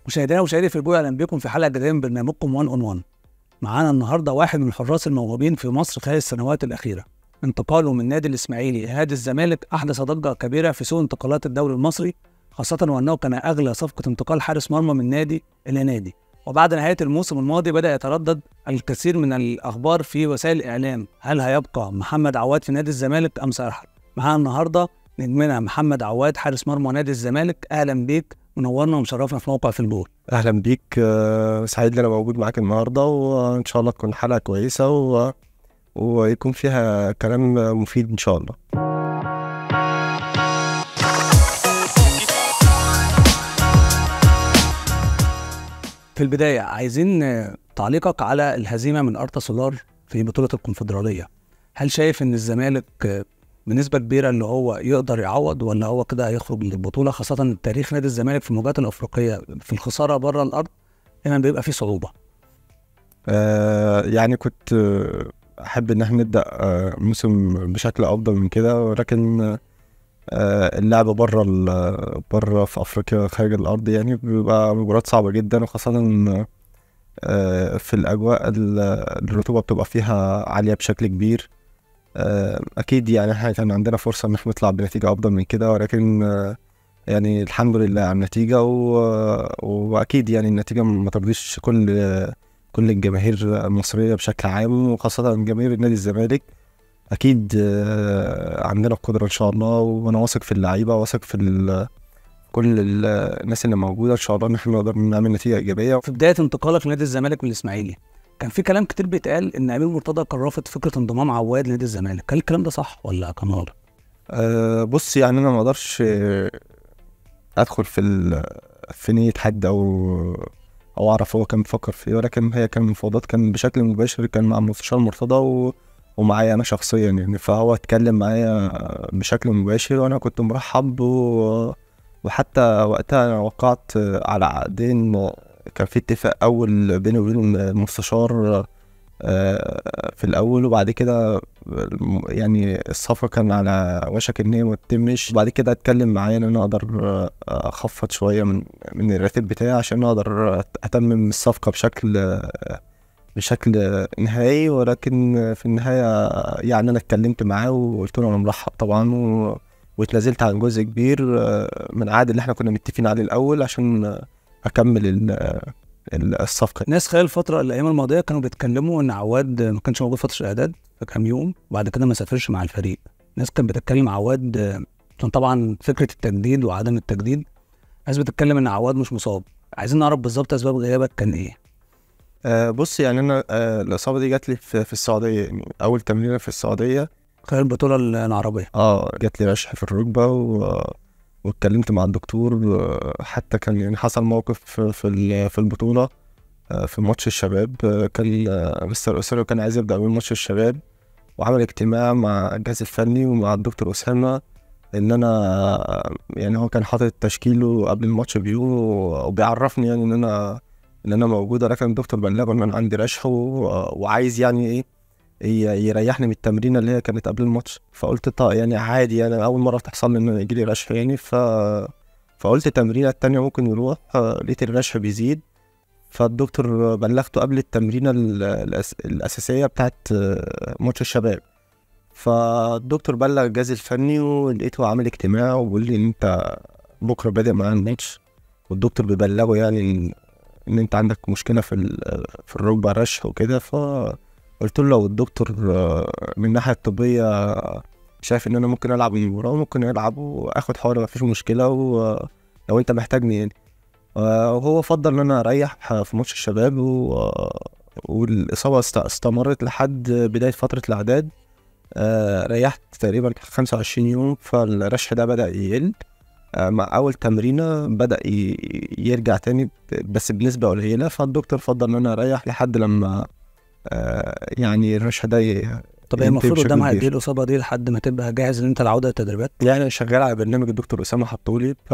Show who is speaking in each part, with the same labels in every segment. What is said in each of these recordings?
Speaker 1: مشاهدينا ومشاهدي في الجول اهلا بكم في حلقه جديده من برنامجكم 1 اون 1 معانا النهارده واحد من الحراس الموهوبين في مصر خلال السنوات الاخيره انتقاله من نادي الاسماعيلي لنادي الزمالك احدث ضجه كبيره في سوق انتقالات الدوري المصري خاصه وانه كان اغلى صفقه انتقال حارس مرمى من نادي الى نادي وبعد نهايه الموسم الماضي بدا يتردد الكثير من الاخبار في وسائل الاعلام هل هيبقى محمد عواد في نادي الزمالك ام سيرحل معانا النهارده نجمنا محمد عواد حارس مرمى نادي الزمالك اهلا بيك منورنا ومشرفنا في موقع في الجول
Speaker 2: اهلا بيك آه، سعيد ان انا موجود معاك النهارده وان شاء الله تكون حلقه كويسه و... ويكون فيها كلام مفيد ان شاء الله
Speaker 1: في البدايه عايزين آه، تعليقك على الهزيمه من ارتا سولار في بطوله الكونفدراليه هل شايف ان الزمالك آه، بنسبه كبيره اللي هو يقدر يعوض ولا هو كده هيخرج من البطوله خاصه تاريخ نادي الزمالك في المواجهات الافريقيه في الخساره بره الارض دايما بيبقى فيه صعوبه
Speaker 2: آه يعني كنت آه، احب ان احنا نبدا آه موسم بشكل افضل من كده ولكن آه اللعب بره ال- بره في افريقيا خارج الارض يعني بيبقى مباريات صعبه جدا وخاصه آه في الاجواء ال- الرطوبه بتبقى فيها عاليه بشكل كبير آه اكيد يعني احنا كان عندنا فرصه ان احنا نطلع بنتيجه افضل من كده ولكن آه يعني الحمد لله على النتيجه و... واكيد يعني النتيجه ما ترضيش كل كل الجماهير المصريه بشكل عام وخاصه جماهير نادي الزمالك اكيد آه، عندنا القدره ان شاء الله وانا واثق في اللعيبه واثق في ال- كل ال- الناس اللي موجوده ان شاء الله ان احنا نقدر نعمل نتيجه ايجابيه
Speaker 1: في بدايه انتقالك لنادي الزمالك من الاسماعيلي كان في كلام كتير بيتقال ان امير مرتضى كان رافض فكره انضمام عواد لنادي الزمالك هل الكلام ده صح ولا كان غلط
Speaker 2: أه بص يعني انا ما اقدرش آه، ادخل في ال- في نيه حد او او اعرف هو كان بيفكر في ايه ولكن هي كان مفاوضات كان بشكل مباشر كان مع المستشار مرتضى و... ومعايا انا شخصيا يعني فهو اتكلم معايا بشكل مباشر وانا كنت مرحب و... وحتى وقتها انا وقعت على عقدين كان في اتفاق اول بيني وبين المستشار آه، في الاول وبعد كده الم- يعني الصفقه كان على وشك ان هي ما تتمش وبعد كده اتكلم معايا ان انا اقدر آه، اخفض شويه من من الراتب بتاعي عشان اقدر اتمم الصفقه بشكل آه، بشكل نهائي ولكن في النهايه يعني انا اتكلمت معاه وقلت له انا مرحب طبعا و... واتنازلت عن جزء كبير آه، من العقد اللي احنا كنا متفقين عليه الاول عشان آه، اكمل ال- ال- الصفقه
Speaker 1: الناس خلال الفتره الايام الماضيه كانوا بيتكلموا ان عواد ما كانش موجود فتره الاعداد في كام يوم وبعد كده ما سافرش مع الفريق الناس كانت بتتكلم عواد آه، كان طبعا فكره التجديد وعدم التجديد ناس بتتكلم ان عواد مش مصاب عايزين نعرف بالظبط اسباب غيابك كان ايه
Speaker 2: آه بص يعني انا آه الاصابه دي جات لي في, في السعوديه يعني اول تمرينه في السعوديه
Speaker 1: خلال البطوله العربيه
Speaker 2: اه جات لي رشح في الركبه و... واتكلمت مع الدكتور آه، حتى كان يعني حصل موقف في في ال- في البطوله آه، في ماتش الشباب آه، كان آه، مستر اسامه كان عايز يبدا من ماتش الشباب وعمل اجتماع مع الجهاز الفني ومع الدكتور اسامه ان انا آه، يعني هو كان حاطط تشكيله قبل الماتش بيوم و- وبيعرفني يعني ان انا ان انا موجود ولكن الدكتور بلغه ان انا عندي رشح و... وعايز يعني ايه ي- يريحني من التمرينه اللي هي كانت قبل الماتش فقلت طيب يعني عادي يعني اول مره تحصل لي ان انا يجيلي رشح يعني ف فقلت التمرينه التانية ممكن يروح آه، لقيت الرشح بيزيد فالدكتور بلغته قبل التمرينه ال- الأس... الاساسيه بتاعت آه، ماتش الشباب فالدكتور بلغ الجهاز الفني ولقيته عامل اجتماع وبيقول لي ان انت بكره بادئ معانا الماتش والدكتور بيبلغه يعني ان, إن انت عندك مشكله في ال... في الركبه رشح وكده ف قلت له لو الدكتور آه، من الناحيه الطبيه شايف ان انا ممكن العب المباراه ممكن العب واخد حوار مفيش مشكله ولو انت محتاجني يعني آه، وهو فضل ان انا اريح في ماتش الشباب و... والاصابه است- استمرت لحد بدايه فتره الاعداد آه، ريحت تقريبا 25 يوم فالرشح ده بدا يقل آه، مع اول تمرينه بدا ي... يرجع تاني ب- بس بنسبه قليله فالدكتور فضل ان انا اريح لحد لما آه، يعني الرشح ده ي...
Speaker 1: طب هي
Speaker 2: ينتهي
Speaker 1: المفروض
Speaker 2: بشكل
Speaker 1: قدامها قد
Speaker 2: كبير.
Speaker 1: ايه الاصابه دي لحد ما تبقى جاهز ان انت العوده للتدريبات
Speaker 2: يعني أنا شغال على برنامج الدكتور اسامه حطولي ف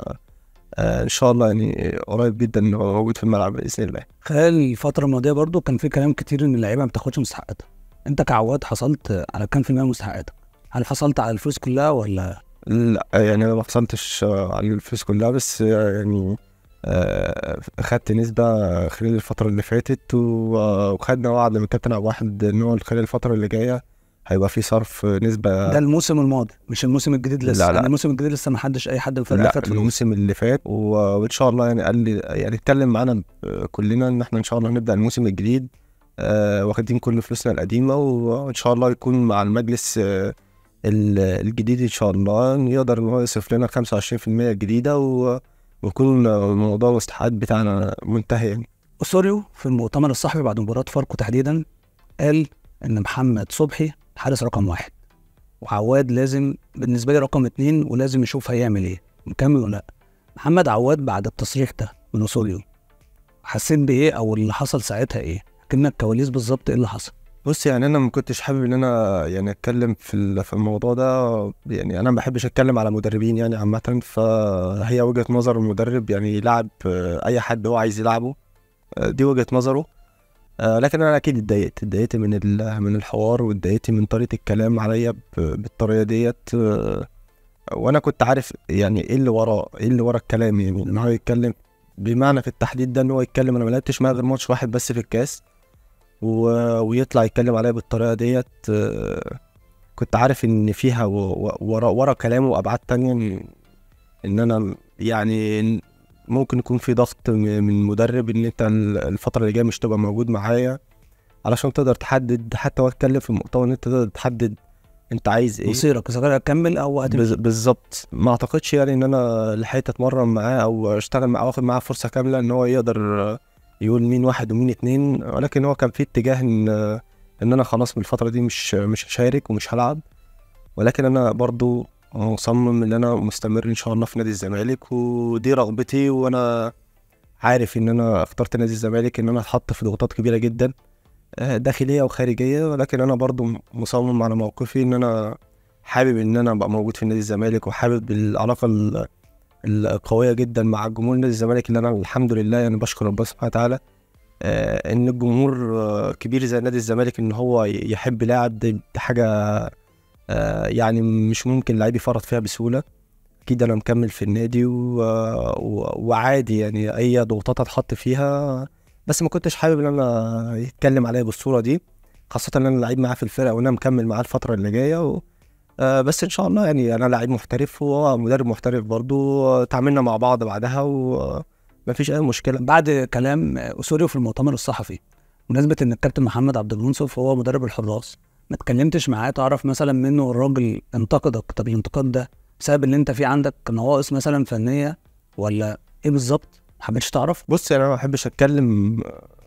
Speaker 2: آه، ان شاء الله يعني قريب جدا إن هو موجود في الملعب باذن الله
Speaker 1: خلال الفتره الماضيه برضو كان في كلام كتير ان اللعيبه ما بتاخدش مستحقاتها انت كعواد حصلت على كام في المية من مستحقاتك هل حصلت على الفلوس كلها ولا
Speaker 2: لا يعني انا ما حصلتش آه، على الفلوس كلها بس آه، يعني آه، خدت نسبة خلال الفترة اللي فاتت و- وخدنا وعد من الكابتن عبد الواحد إن هو خلال الفترة اللي جاية هيبقى في صرف نسبة
Speaker 1: ده الموسم الماضي مش الموسم الجديد لسه
Speaker 2: لا، لا.
Speaker 1: يعني الموسم الجديد لسه ما حدش اي حد في الفرقه
Speaker 2: لا
Speaker 1: خد فلوس
Speaker 2: الموسم اللي فات و- وان شاء الله يعني قال لي يعني اتكلم معانا كلنا ان احنا ان شاء الله نبدا الموسم الجديد آه واخدين كل فلوسنا القديمه وان شاء الله يكون مع المجلس آه ال- الجديد ان شاء الله يقدر ان هو يصرف لنا 25% الجديده و- ويكون موضوع المستحقات بتاعنا منتهي يعني
Speaker 1: اسوريو في المؤتمر الصحفي بعد مباراه فاركو تحديدا قال ان محمد صبحي حارس رقم واحد وعواد لازم بالنسبه لي رقم اتنين ولازم يشوف هيعمل ايه مكمل ولا لا محمد عواد بعد التصريح ده من اسوريو حسيت بايه او اللي حصل ساعتها ايه كنا الكواليس بالظبط ايه اللي حصل
Speaker 2: بص يعني انا ما كنتش حابب ان انا يعني اتكلم في ال- في الموضوع ده يعني انا ما بحبش اتكلم على مدربين يعني عامه فهي وجهه نظر المدرب يعني يلعب آه، اي حد هو عايز يلعبه آه، دي وجهه نظره آه، لكن انا اكيد اتضايقت اتضايقت من ال- من الحوار واتضايقت من طريقه الكلام عليا ب- بالطريقه ديت آه، وانا كنت عارف يعني ايه اللي وراه ايه اللي ورا الكلام يعني ان هو يتكلم بمعنى في التحديد ده ان هو يتكلم انا ما لعبتش معاه غير ماتش واحد بس في الكاس و... ويطلع يتكلم عليا بالطريقه ديت آه، كنت عارف ان فيها و... و... ورا ورا كلامه ابعاد تانية ان, إن انا يعني ممكن يكون في ضغط م- من مدرب ان انت ال- الفتره اللي جايه مش تبقى موجود معايا علشان تقدر تحدد حتى هو اتكلم في المؤتمر ان انت تقدر تحدد انت عايز ايه
Speaker 1: مصيرك اذا كان هتكمل او هتمشي
Speaker 2: بز- بالظبط ما اعتقدش يعني ان انا لحقت اتمرن معاه او اشتغل معاه واخد معاه فرصه كامله ان هو يقدر يقول مين واحد ومين اتنين ولكن هو كان في اتجاه ان ان انا خلاص من الفتره دي مش مش هشارك ومش هلعب ولكن انا برضو مصمم ان انا مستمر ان شاء الله في نادي الزمالك ودي رغبتي وانا عارف ان انا اخترت نادي الزمالك ان انا اتحط في ضغوطات كبيره جدا آه، داخليه وخارجيه ولكن انا برضو مصمم على موقفي ان انا حابب ان انا ابقى موجود في نادي الزمالك وحابب العلاقه ال- القويه جدا مع جمهور نادي الزمالك اللي انا الحمد لله يعني بشكر ربنا سبحانه وتعالى آه، ان الجمهور آه، كبير زي نادي الزمالك ان هو ي- يحب لاعب دي دي حاجه آه، يعني مش ممكن لعيب يفرط فيها بسهوله اكيد انا مكمل في النادي و... و... وعادي يعني اي ضغوطات اتحط فيها بس ما كنتش حابب ان انا يتكلم عليا بالصوره دي خاصه ان انا لعيب معاه في الفرقه وانا مكمل معاه الفتره اللي جايه و... آه، بس ان شاء الله يعني انا لعيب محترف وهو مدرب محترف برضو تعاملنا مع بعض بعدها ومفيش اي مشكله
Speaker 1: بعد كلام اسوريو في المؤتمر الصحفي بمناسبه ان الكابتن محمد عبد المنصف هو مدرب الحراس ما اتكلمتش معاه تعرف مثلا منه الراجل انتقدك طب الانتقاد ده بسبب ان انت في عندك نواقص مثلا فنيه ولا ايه بالظبط ما حبيتش تعرف
Speaker 2: بص يعني انا ما بحبش اتكلم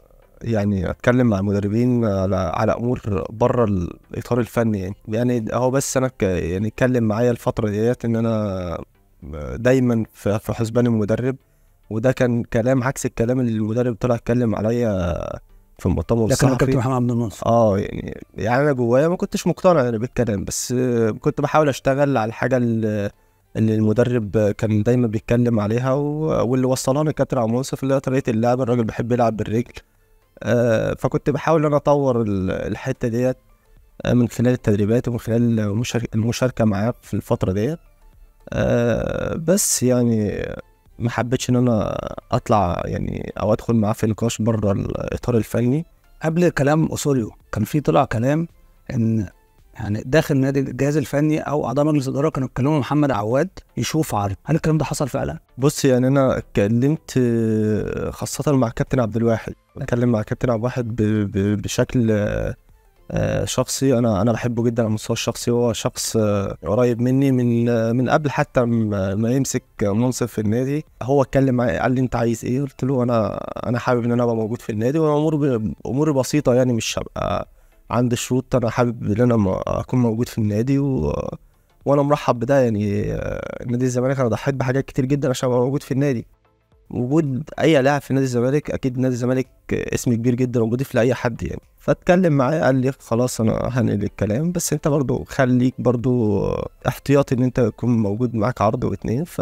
Speaker 2: يعني اتكلم مع المدربين على على امور بره الاطار الفني يعني يعني هو بس انا ك يعني اتكلم معايا الفتره ديت ان انا دايما في في حسبان المدرب وده كان كلام عكس الكلام اللي المدرب طلع اتكلم عليا في المؤتمر
Speaker 1: لكن الكابتن
Speaker 2: الصحفي
Speaker 1: محمد عبد المنصف
Speaker 2: اه يعني يعني انا جوايا ما كنتش مقتنع يعني بالكلام بس آه، كنت بحاول اشتغل على الحاجه اللي اللي المدرب كان دايما بيتكلم عليها و- واللي وصلاني الكابتن عبد المنصف اللي هي طريقه اللعب الراجل بيحب يلعب بالرجل آه، فكنت بحاول ان انا اطور ال- الحته ديت آه، من خلال التدريبات ومن خلال المشارك- المشاركه معاه في الفتره ديت آه، بس يعني ما حبيتش ان انا اطلع يعني او ادخل معاه في نقاش بره الاطار الفني
Speaker 1: قبل كلام اسوريو كان في طلع كلام ان يعني داخل نادي الجهاز الفني او اعضاء مجلس الاداره كانوا اتكلموا محمد عواد يشوف عرض هل الكلام ده حصل فعلا
Speaker 2: بص يعني انا اتكلمت آه، خاصة مع كابتن عبد الواحد اتكلم مع كابتن عبد الواحد ب- ب- بشكل آه، آه، شخصي انا انا بحبه جدا على المستوى الشخصي هو شخص آه، قريب مني من آه، من قبل حتى ما ما يمسك منصب في النادي هو اتكلم معايا قال لي انت عايز ايه قلت له انا انا حابب ان انا ابقى موجود في النادي وامور اموري بسيطه يعني مش هبقى عندي شروط انا حابب ان انا م- اكون موجود في النادي و وانا مرحب بده يعني آه، نادي الزمالك انا ضحيت بحاجات كتير جدا عشان ابقى موجود في النادي وجود اي لاعب في نادي الزمالك اكيد نادي الزمالك اسم كبير جدا ومضيف لاي حد يعني فاتكلم معاه قال لي خلاص انا هنقل الكلام بس انت برضو خليك برضو احتياطي ان انت يكون موجود معاك عرض واتنين ف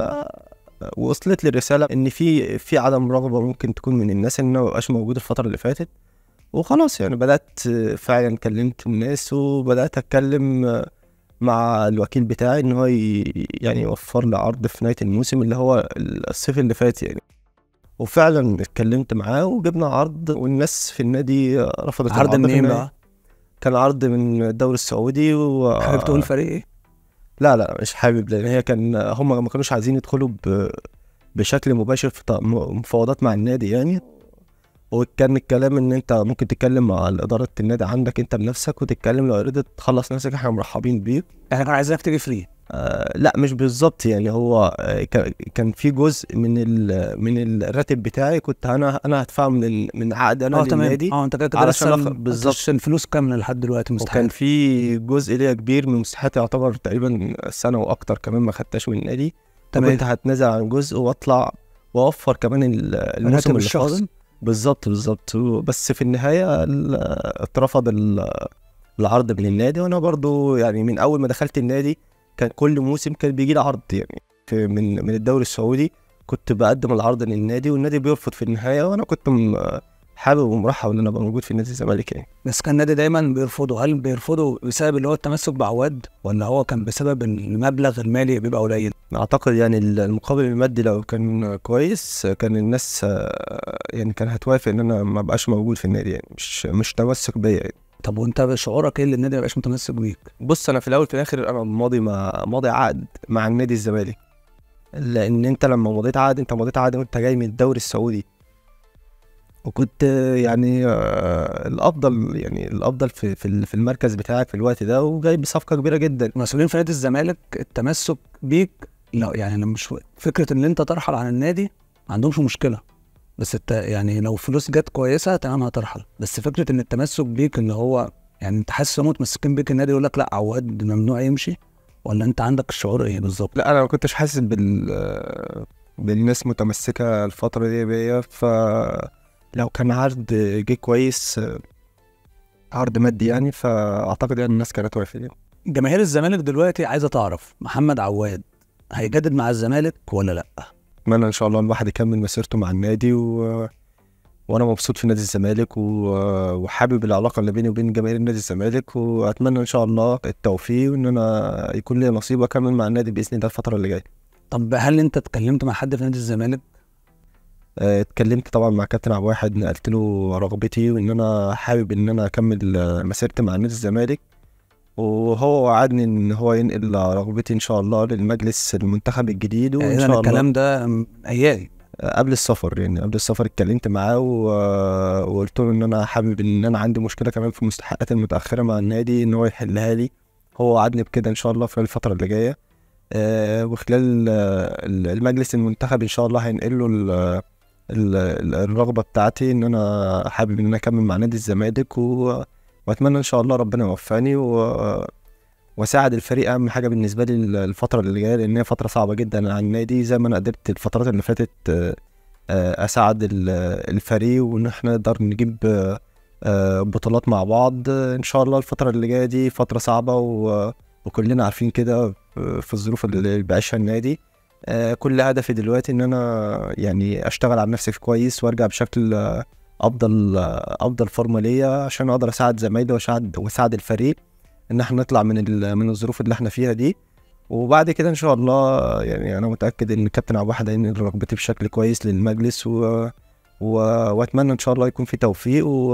Speaker 2: وصلت لي الرساله ان في في عدم رغبه ممكن تكون من الناس ان انا مبقاش موجود الفتره اللي فاتت وخلاص يعني بدات فعلا كلمت الناس وبدات اتكلم مع الوكيل بتاعي ان هو ي- يعني يوفر لي عرض في نهايه الموسم اللي هو الصيف اللي فات يعني وفعلا اتكلمت معاه وجبنا عرض والناس في النادي رفضت
Speaker 1: عرض
Speaker 2: العرض في
Speaker 1: منين
Speaker 2: النهاية.
Speaker 1: بقى؟
Speaker 2: كان عرض من الدوري السعودي و
Speaker 1: حابب تقول فريق ايه؟
Speaker 2: لا لا مش حابب لان هي كان هم ما كانوش عايزين يدخلوا ب... بشكل مباشر في ط- م- مفاوضات مع النادي يعني وكان الكلام ان انت ممكن تتكلم مع اداره النادي عندك انت بنفسك وتتكلم لو قدرت تخلص نفسك احنا مرحبين بيك
Speaker 1: احنا كنا عايزينك تيجي فري
Speaker 2: آه لا مش بالظبط يعني هو آه كان- كان في جزء من ال... من الراتب بتاعي كنت انا انا هدفعه من ال... من عقد انا
Speaker 1: اه تمام
Speaker 2: للنادي
Speaker 1: اه انت كده كده
Speaker 2: علشان
Speaker 1: لسه
Speaker 2: أخ-
Speaker 1: ال-
Speaker 2: بالظبط.
Speaker 1: أنت الفلوس كامله لحد دلوقتي
Speaker 2: وكان
Speaker 1: مستحيل
Speaker 2: في جزء ليا كبير من مستحقاتي يعتبر تقريبا سنه واكتر كمان ما خدتش من النادي
Speaker 1: تمام
Speaker 2: كنت هتنازل عن جزء واطلع واوفر كمان ال- الموسم
Speaker 1: راتب
Speaker 2: اللي
Speaker 1: الشخص
Speaker 2: فاضل بالظبط بالظبط بس في النهايه ال- اترفض ال- العرض من النادي وانا برضو يعني من اول ما دخلت النادي كان كل موسم كان بيجي لي عرض يعني في من من الدوري السعودي كنت بقدم العرض للنادي والنادي بيرفض في النهايه وانا كنت م- حابب ومرحب ان انا ابقى موجود في نادي الزمالك يعني
Speaker 1: بس كان النادي دايما بيرفضه هل بيرفضه بسبب اللي هو التمسك بعواد ولا هو كان بسبب إن المبلغ المالي بيبقى قليل
Speaker 2: اعتقد يعني ال- المقابل المادي لو كان كويس كان الناس آه، يعني كان هتوافق ان انا ما بقاش موجود في النادي يعني مش مش تمسك بيا يعني.
Speaker 1: طب وانت شعورك ايه اللي النادي ما يبقاش متمسك بيك
Speaker 2: بص انا في الاول في الاخر انا ماضي مع ماضي عقد مع النادي الزمالك لان انت لما مضيت عقد انت مضيت عقد وانت جاي من الدوري السعودي وكنت آه، يعني آه، الافضل يعني الافضل في في ال- في المركز بتاعك في الوقت ده وجاي بصفقه كبيره جدا
Speaker 1: المسؤولين في نادي الزمالك التمسك بيك لا يعني انا مش فكره ان انت ترحل عن النادي ما عندهمش مشكله بس الت... يعني لو فلوس جت كويسه تمام هترحل بس فكره ان التمسك بيك اللي هو يعني انت حاسس هم متمسكين بيك النادي يقول لك لا عواد ممنوع يمشي ولا انت عندك الشعور ايه بالظبط
Speaker 2: لا انا ما كنتش حاسس بال بالناس متمسكه الفتره دي بيا فلو كان عرض جه كويس عرض مادي يعني فاعتقد يعني الناس كانت وافقت يعني.
Speaker 1: جماهير الزمالك دلوقتي عايزه تعرف محمد عواد هيجدد مع الزمالك ولا لا
Speaker 2: اتمنى ان شاء الله الواحد يكمل مسيرته مع النادي و... وانا مبسوط في نادي الزمالك و... وحابب العلاقه اللي بيني وبين جماهير نادي الزمالك واتمنى ان شاء الله التوفيق وان انا يكون لي نصيب اكمل مع النادي باذن الله الفتره اللي جايه
Speaker 1: طب هل انت اتكلمت مع حد في نادي الزمالك
Speaker 2: آه، اتكلمت طبعا مع كابتن عبد الواحد نقلت له رغبتي وان انا حابب ان انا اكمل آه، مسيرتي مع نادي الزمالك وهو وعدني ان هو ينقل رغبتي ان شاء الله للمجلس المنتخب الجديد وان
Speaker 1: يعني
Speaker 2: شاء الله
Speaker 1: الكلام ده من ايام
Speaker 2: آه، قبل السفر يعني قبل السفر اتكلمت معاه و... وقلت له ان انا حابب ان انا عندي مشكله كمان في المستحقات المتاخره مع النادي ان هو يحلها لي هو وعدني بكده ان شاء الله في الفتره اللي جايه آه، وخلال آه، المجلس المنتخب ان شاء الله هينقل له ال- ال- ال- الرغبه بتاعتي ان انا حابب ان انا اكمل مع نادي الزمالك و... واتمنى ان شاء الله ربنا يوفقني و... واساعد الفريق اهم حاجه بالنسبه لي الفتره اللي جايه لان هي فتره صعبه جدا على النادي زي ما انا قدرت الفترات اللي فاتت آه، آه، اساعد ال- الفريق وان احنا نقدر نجيب آه، آه، بطولات مع بعض آه، ان شاء الله الفتره اللي جايه دي فتره صعبه و... وكلنا عارفين كده آه، في الظروف اللي بيعيشها النادي آه، كل هدفي دلوقتي ان انا يعني اشتغل على نفسي كويس وارجع بشكل آه، افضل آه، افضل فورمه ليا عشان اقدر اساعد زمايلي واساعد واساعد الفريق ان احنا نطلع من ال- من الظروف اللي احنا فيها دي وبعد كده ان شاء الله يعني انا متاكد ان الكابتن عبد الواحد هينقل رغبتي بشكل كويس للمجلس و... و... واتمنى ان شاء الله يكون في توفيق و...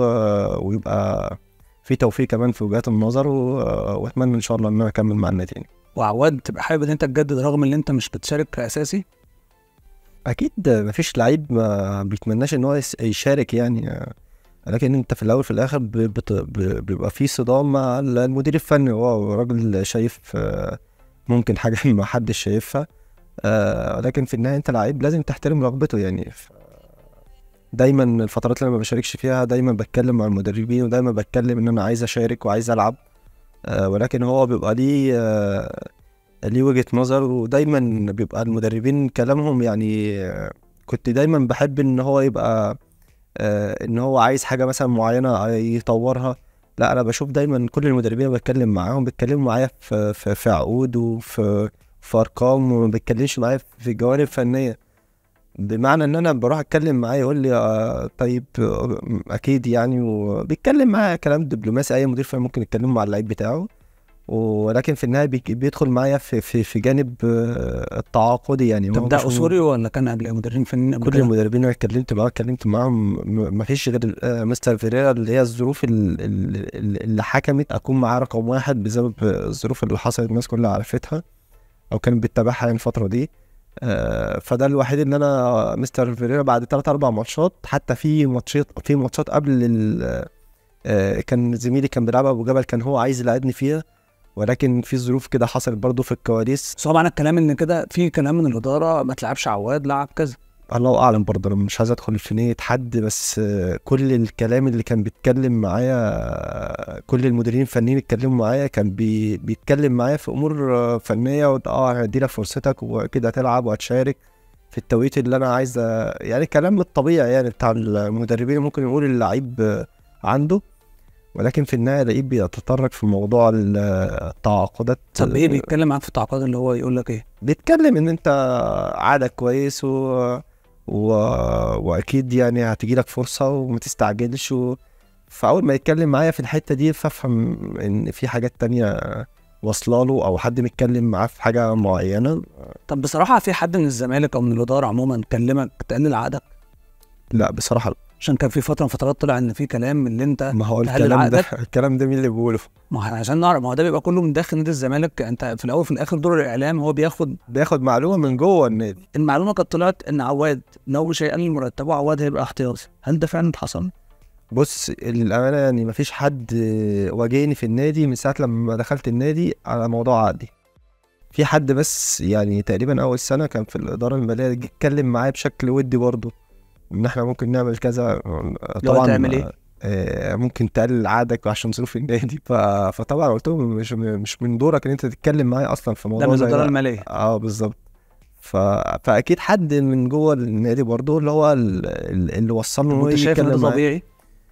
Speaker 2: ويبقى في توفيق كمان في وجهات النظر و... واتمنى ان شاء الله ان انا اكمل مع النادي يعني.
Speaker 1: وعواد تبقى حابب ان انت تجدد رغم ان انت مش بتشارك كاساسي
Speaker 2: اكيد مفيش لعيب ما بيتمناش ان هو يس- يشارك يعني لكن انت في الاول في الاخر ب- بت- ب- بيبقى في صدام مع المدير الفني هو راجل شايف آه، ممكن حاجه ما حدش شايفها آه، لكن في النهايه انت لعيب لازم تحترم رغبته يعني ف- دايما الفترات اللي أنا ما بشاركش فيها دايما بتكلم مع المدربين ودايما بتكلم ان انا عايز اشارك وعايز العب آه، ولكن هو بيبقى ليه آه، ليه وجهة نظر ودايما بيبقى المدربين كلامهم يعني آه، كنت دايما بحب ان هو يبقى آه، ان هو عايز حاجة مثلا معينة يطورها لا انا بشوف دايما كل المدربين اللي بتكلم معاهم بيتكلموا معايا في في, في عقود وفي في ارقام وما بيتكلمش معايا في جوانب فنية بمعنى ان انا بروح اتكلم معاه يقول لي آه طيب آه، اكيد يعني وبيتكلم معايا كلام دبلوماسي اي مدير فني ممكن يتكلم مع اللعيب بتاعه ولكن في النهايه بيك- بيدخل معايا في في في جانب آه، التعاقدي يعني هو
Speaker 1: طب ده
Speaker 2: مش-
Speaker 1: اسوري ولا كان قبل مدربين فنيين قبل
Speaker 2: كل
Speaker 1: كده؟
Speaker 2: المدربين اللي اتكلمت معاهم اتكلمت معاهم م- ما فيش غير آه، مستر فيريرا اللي هي الظروف ال- ال- ال- اللي حكمت اكون معاه رقم واحد بسبب الظروف اللي حصلت الناس كلها عرفتها او كانت بتتابعها يعني الفتره دي آه، فده الوحيد اللي انا مستر فيريرا بعد ثلاث اربع ماتشات حتى في ماتشات في ماتشات قبل ال- آه، كان زميلي كان بيلعب ابو جبل كان هو عايز يلعبني فيها ولكن في ظروف كده حصلت برضه في الكواليس
Speaker 1: بس هو معنى الكلام ان كده في كلام من الاداره ما تلعبش عواد لعب كذا
Speaker 2: الله اعلم برضه انا مش عايز ادخل في نية حد بس آه، كل الكلام اللي كان بيتكلم معايا آه، كل المديرين الفنيين اتكلموا معايا كان بي بيتكلم معايا في امور آه، فنيه وت- اه هدي لك فرصتك وكده هتلعب وهتشارك في التوقيت اللي انا عايز آه، يعني كلام الطبيعي يعني بتاع المدربين ممكن يقول اللعيب آه، عنده ولكن في النهايه الاقيه بيتطرق في موضوع ال- التعاقدات
Speaker 1: طب ايه بيتكلم معاك في التعاقدات اللي هو يقول لك ايه؟
Speaker 2: بيتكلم ان انت عادك كويس و... و... واكيد يعني هتجي لك فرصه وما تستعجلش و... فاول ما يتكلم معايا في الحته دي فافهم ان في حاجات تانية واصله له او حد متكلم معاه في حاجه معينه
Speaker 1: طب بصراحه في حد من الزمالك او من الاداره عموما كلمك تقلل عقدك
Speaker 2: لا بصراحه لا.
Speaker 1: عشان كان في فتره من فترات طلع ان في كلام اللي انت
Speaker 2: ما هو
Speaker 1: تقلل
Speaker 2: الكلام ده
Speaker 1: عقدك؟
Speaker 2: الكلام ده مين اللي بيقوله
Speaker 1: ما احنا عشان نعرف ما هو ده بيبقى كله من داخل نادي الزمالك انت في الاول وفي الاخر دور الاعلام هو بياخد
Speaker 2: بياخد معلومه من جوه النادي
Speaker 1: المعلومه كانت طلعت ان عواد لو مش هيقلل مرتبه عواد هيبقى احتياطي هل ده فعلا حصل؟
Speaker 2: بص للامانه يعني مفيش حد واجهني في النادي من ساعه لما دخلت النادي على موضوع عقدي في حد بس يعني تقريبا اول سنه كان في الاداره الماليه جه اتكلم معايا بشكل ودي برضه ان احنا ممكن نعمل كذا طبعا
Speaker 1: تعمل إيه؟
Speaker 2: آه، ممكن تقلل عقدك عشان ظروف النادي ف... فطبعا قلت لهم مش مش من دورك ان انت تتكلم معايا اصلا في
Speaker 1: ده
Speaker 2: موضوع
Speaker 1: من
Speaker 2: زي
Speaker 1: الاداره
Speaker 2: ده
Speaker 1: الماليه
Speaker 2: اه بالظبط ف... فاكيد حد من جوه النادي برضه اللي هو ال- ال- اللي وصلنا ان هو
Speaker 1: انت
Speaker 2: يجي
Speaker 1: شايف ان ده
Speaker 2: يتكلم معايا
Speaker 1: طبيعي؟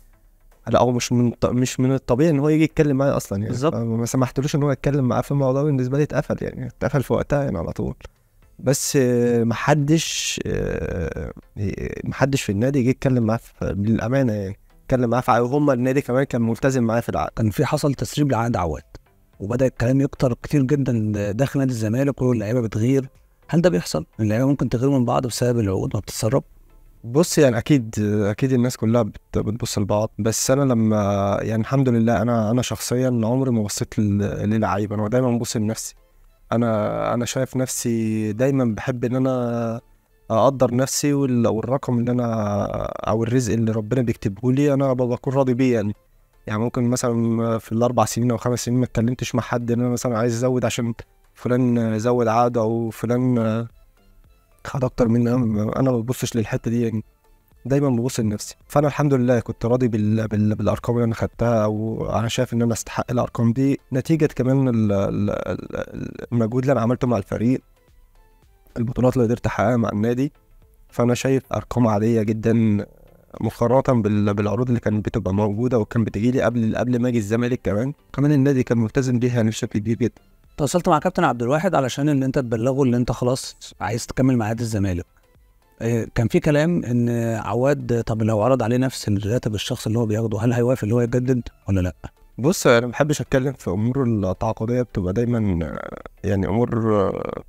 Speaker 2: لا هو مش من الط- مش من الطبيعي ان هو يجي يتكلم معايا اصلا يعني
Speaker 1: بالظبط.
Speaker 2: ما سمحتلوش ان هو يتكلم معاه في الموضوع بالنسبه لي اتقفل يعني اتقفل في وقتها يعني على طول بس آه، محدش آه، محدش في النادي جه يتكلم معاه في- بالامانه يعني اتكلم معاه في عقد. هم النادي كمان كان ملتزم معايا في العقد
Speaker 1: كان في حصل تسريب لعقد عواد وبدا الكلام يكتر كتير جدا داخل نادي الزمالك واللعيبه بتغير هل ده بيحصل؟ اللعيبه ممكن تغير من بعض بسبب العقود ما بتتسرب؟
Speaker 2: بص يعني اكيد اكيد الناس كلها بت- بتبص لبعض بس انا لما يعني الحمد لله انا انا شخصيا عمري ما بصيت لل- للعيبه انا دايما ببص لنفسي انا انا شايف نفسي دايما بحب ان انا اقدر نفسي وال- والرقم اللي انا او الرزق اللي ربنا بيكتبه لي انا ب- بكون راضي بيه يعني يعني ممكن مثلا في الاربع سنين او خمس سنين ما اتكلمتش مع حد ان انا مثلا عايز ازود عشان فلان زود عقده او فلان خد اكتر مني انا أنا ما ببصش للحته دي يعني دايما ببص لنفسي فانا الحمد لله كنت راضي بال... بال... بالارقام اللي انا خدتها وانا شايف ان انا استحق الارقام دي نتيجه كمان ال... ال... ال- المجهود اللي انا عملته مع الفريق البطولات اللي قدرت احققها مع النادي فانا شايف ارقام عاديه جدا مقارنه بال... بالعروض اللي كانت بتبقى موجوده وكان بتجي لي قبل قبل ما اجي الزمالك كمان كمان النادي كان ملتزم بيها يعني بشكل كبير جدا
Speaker 1: تواصلت مع كابتن عبد الواحد علشان ان انت تبلغه ان انت خلاص عايز تكمل مع نادي الزمالك إيه، كان في كلام ان عواد طب لو عرض عليه نفس الراتب الشخص اللي هو بياخده هل هيوافق اللي هو يجدد ولا لا؟
Speaker 2: بص انا ما بحبش اتكلم في امور التعاقديه بتبقى دايما آه، يعني امور آه،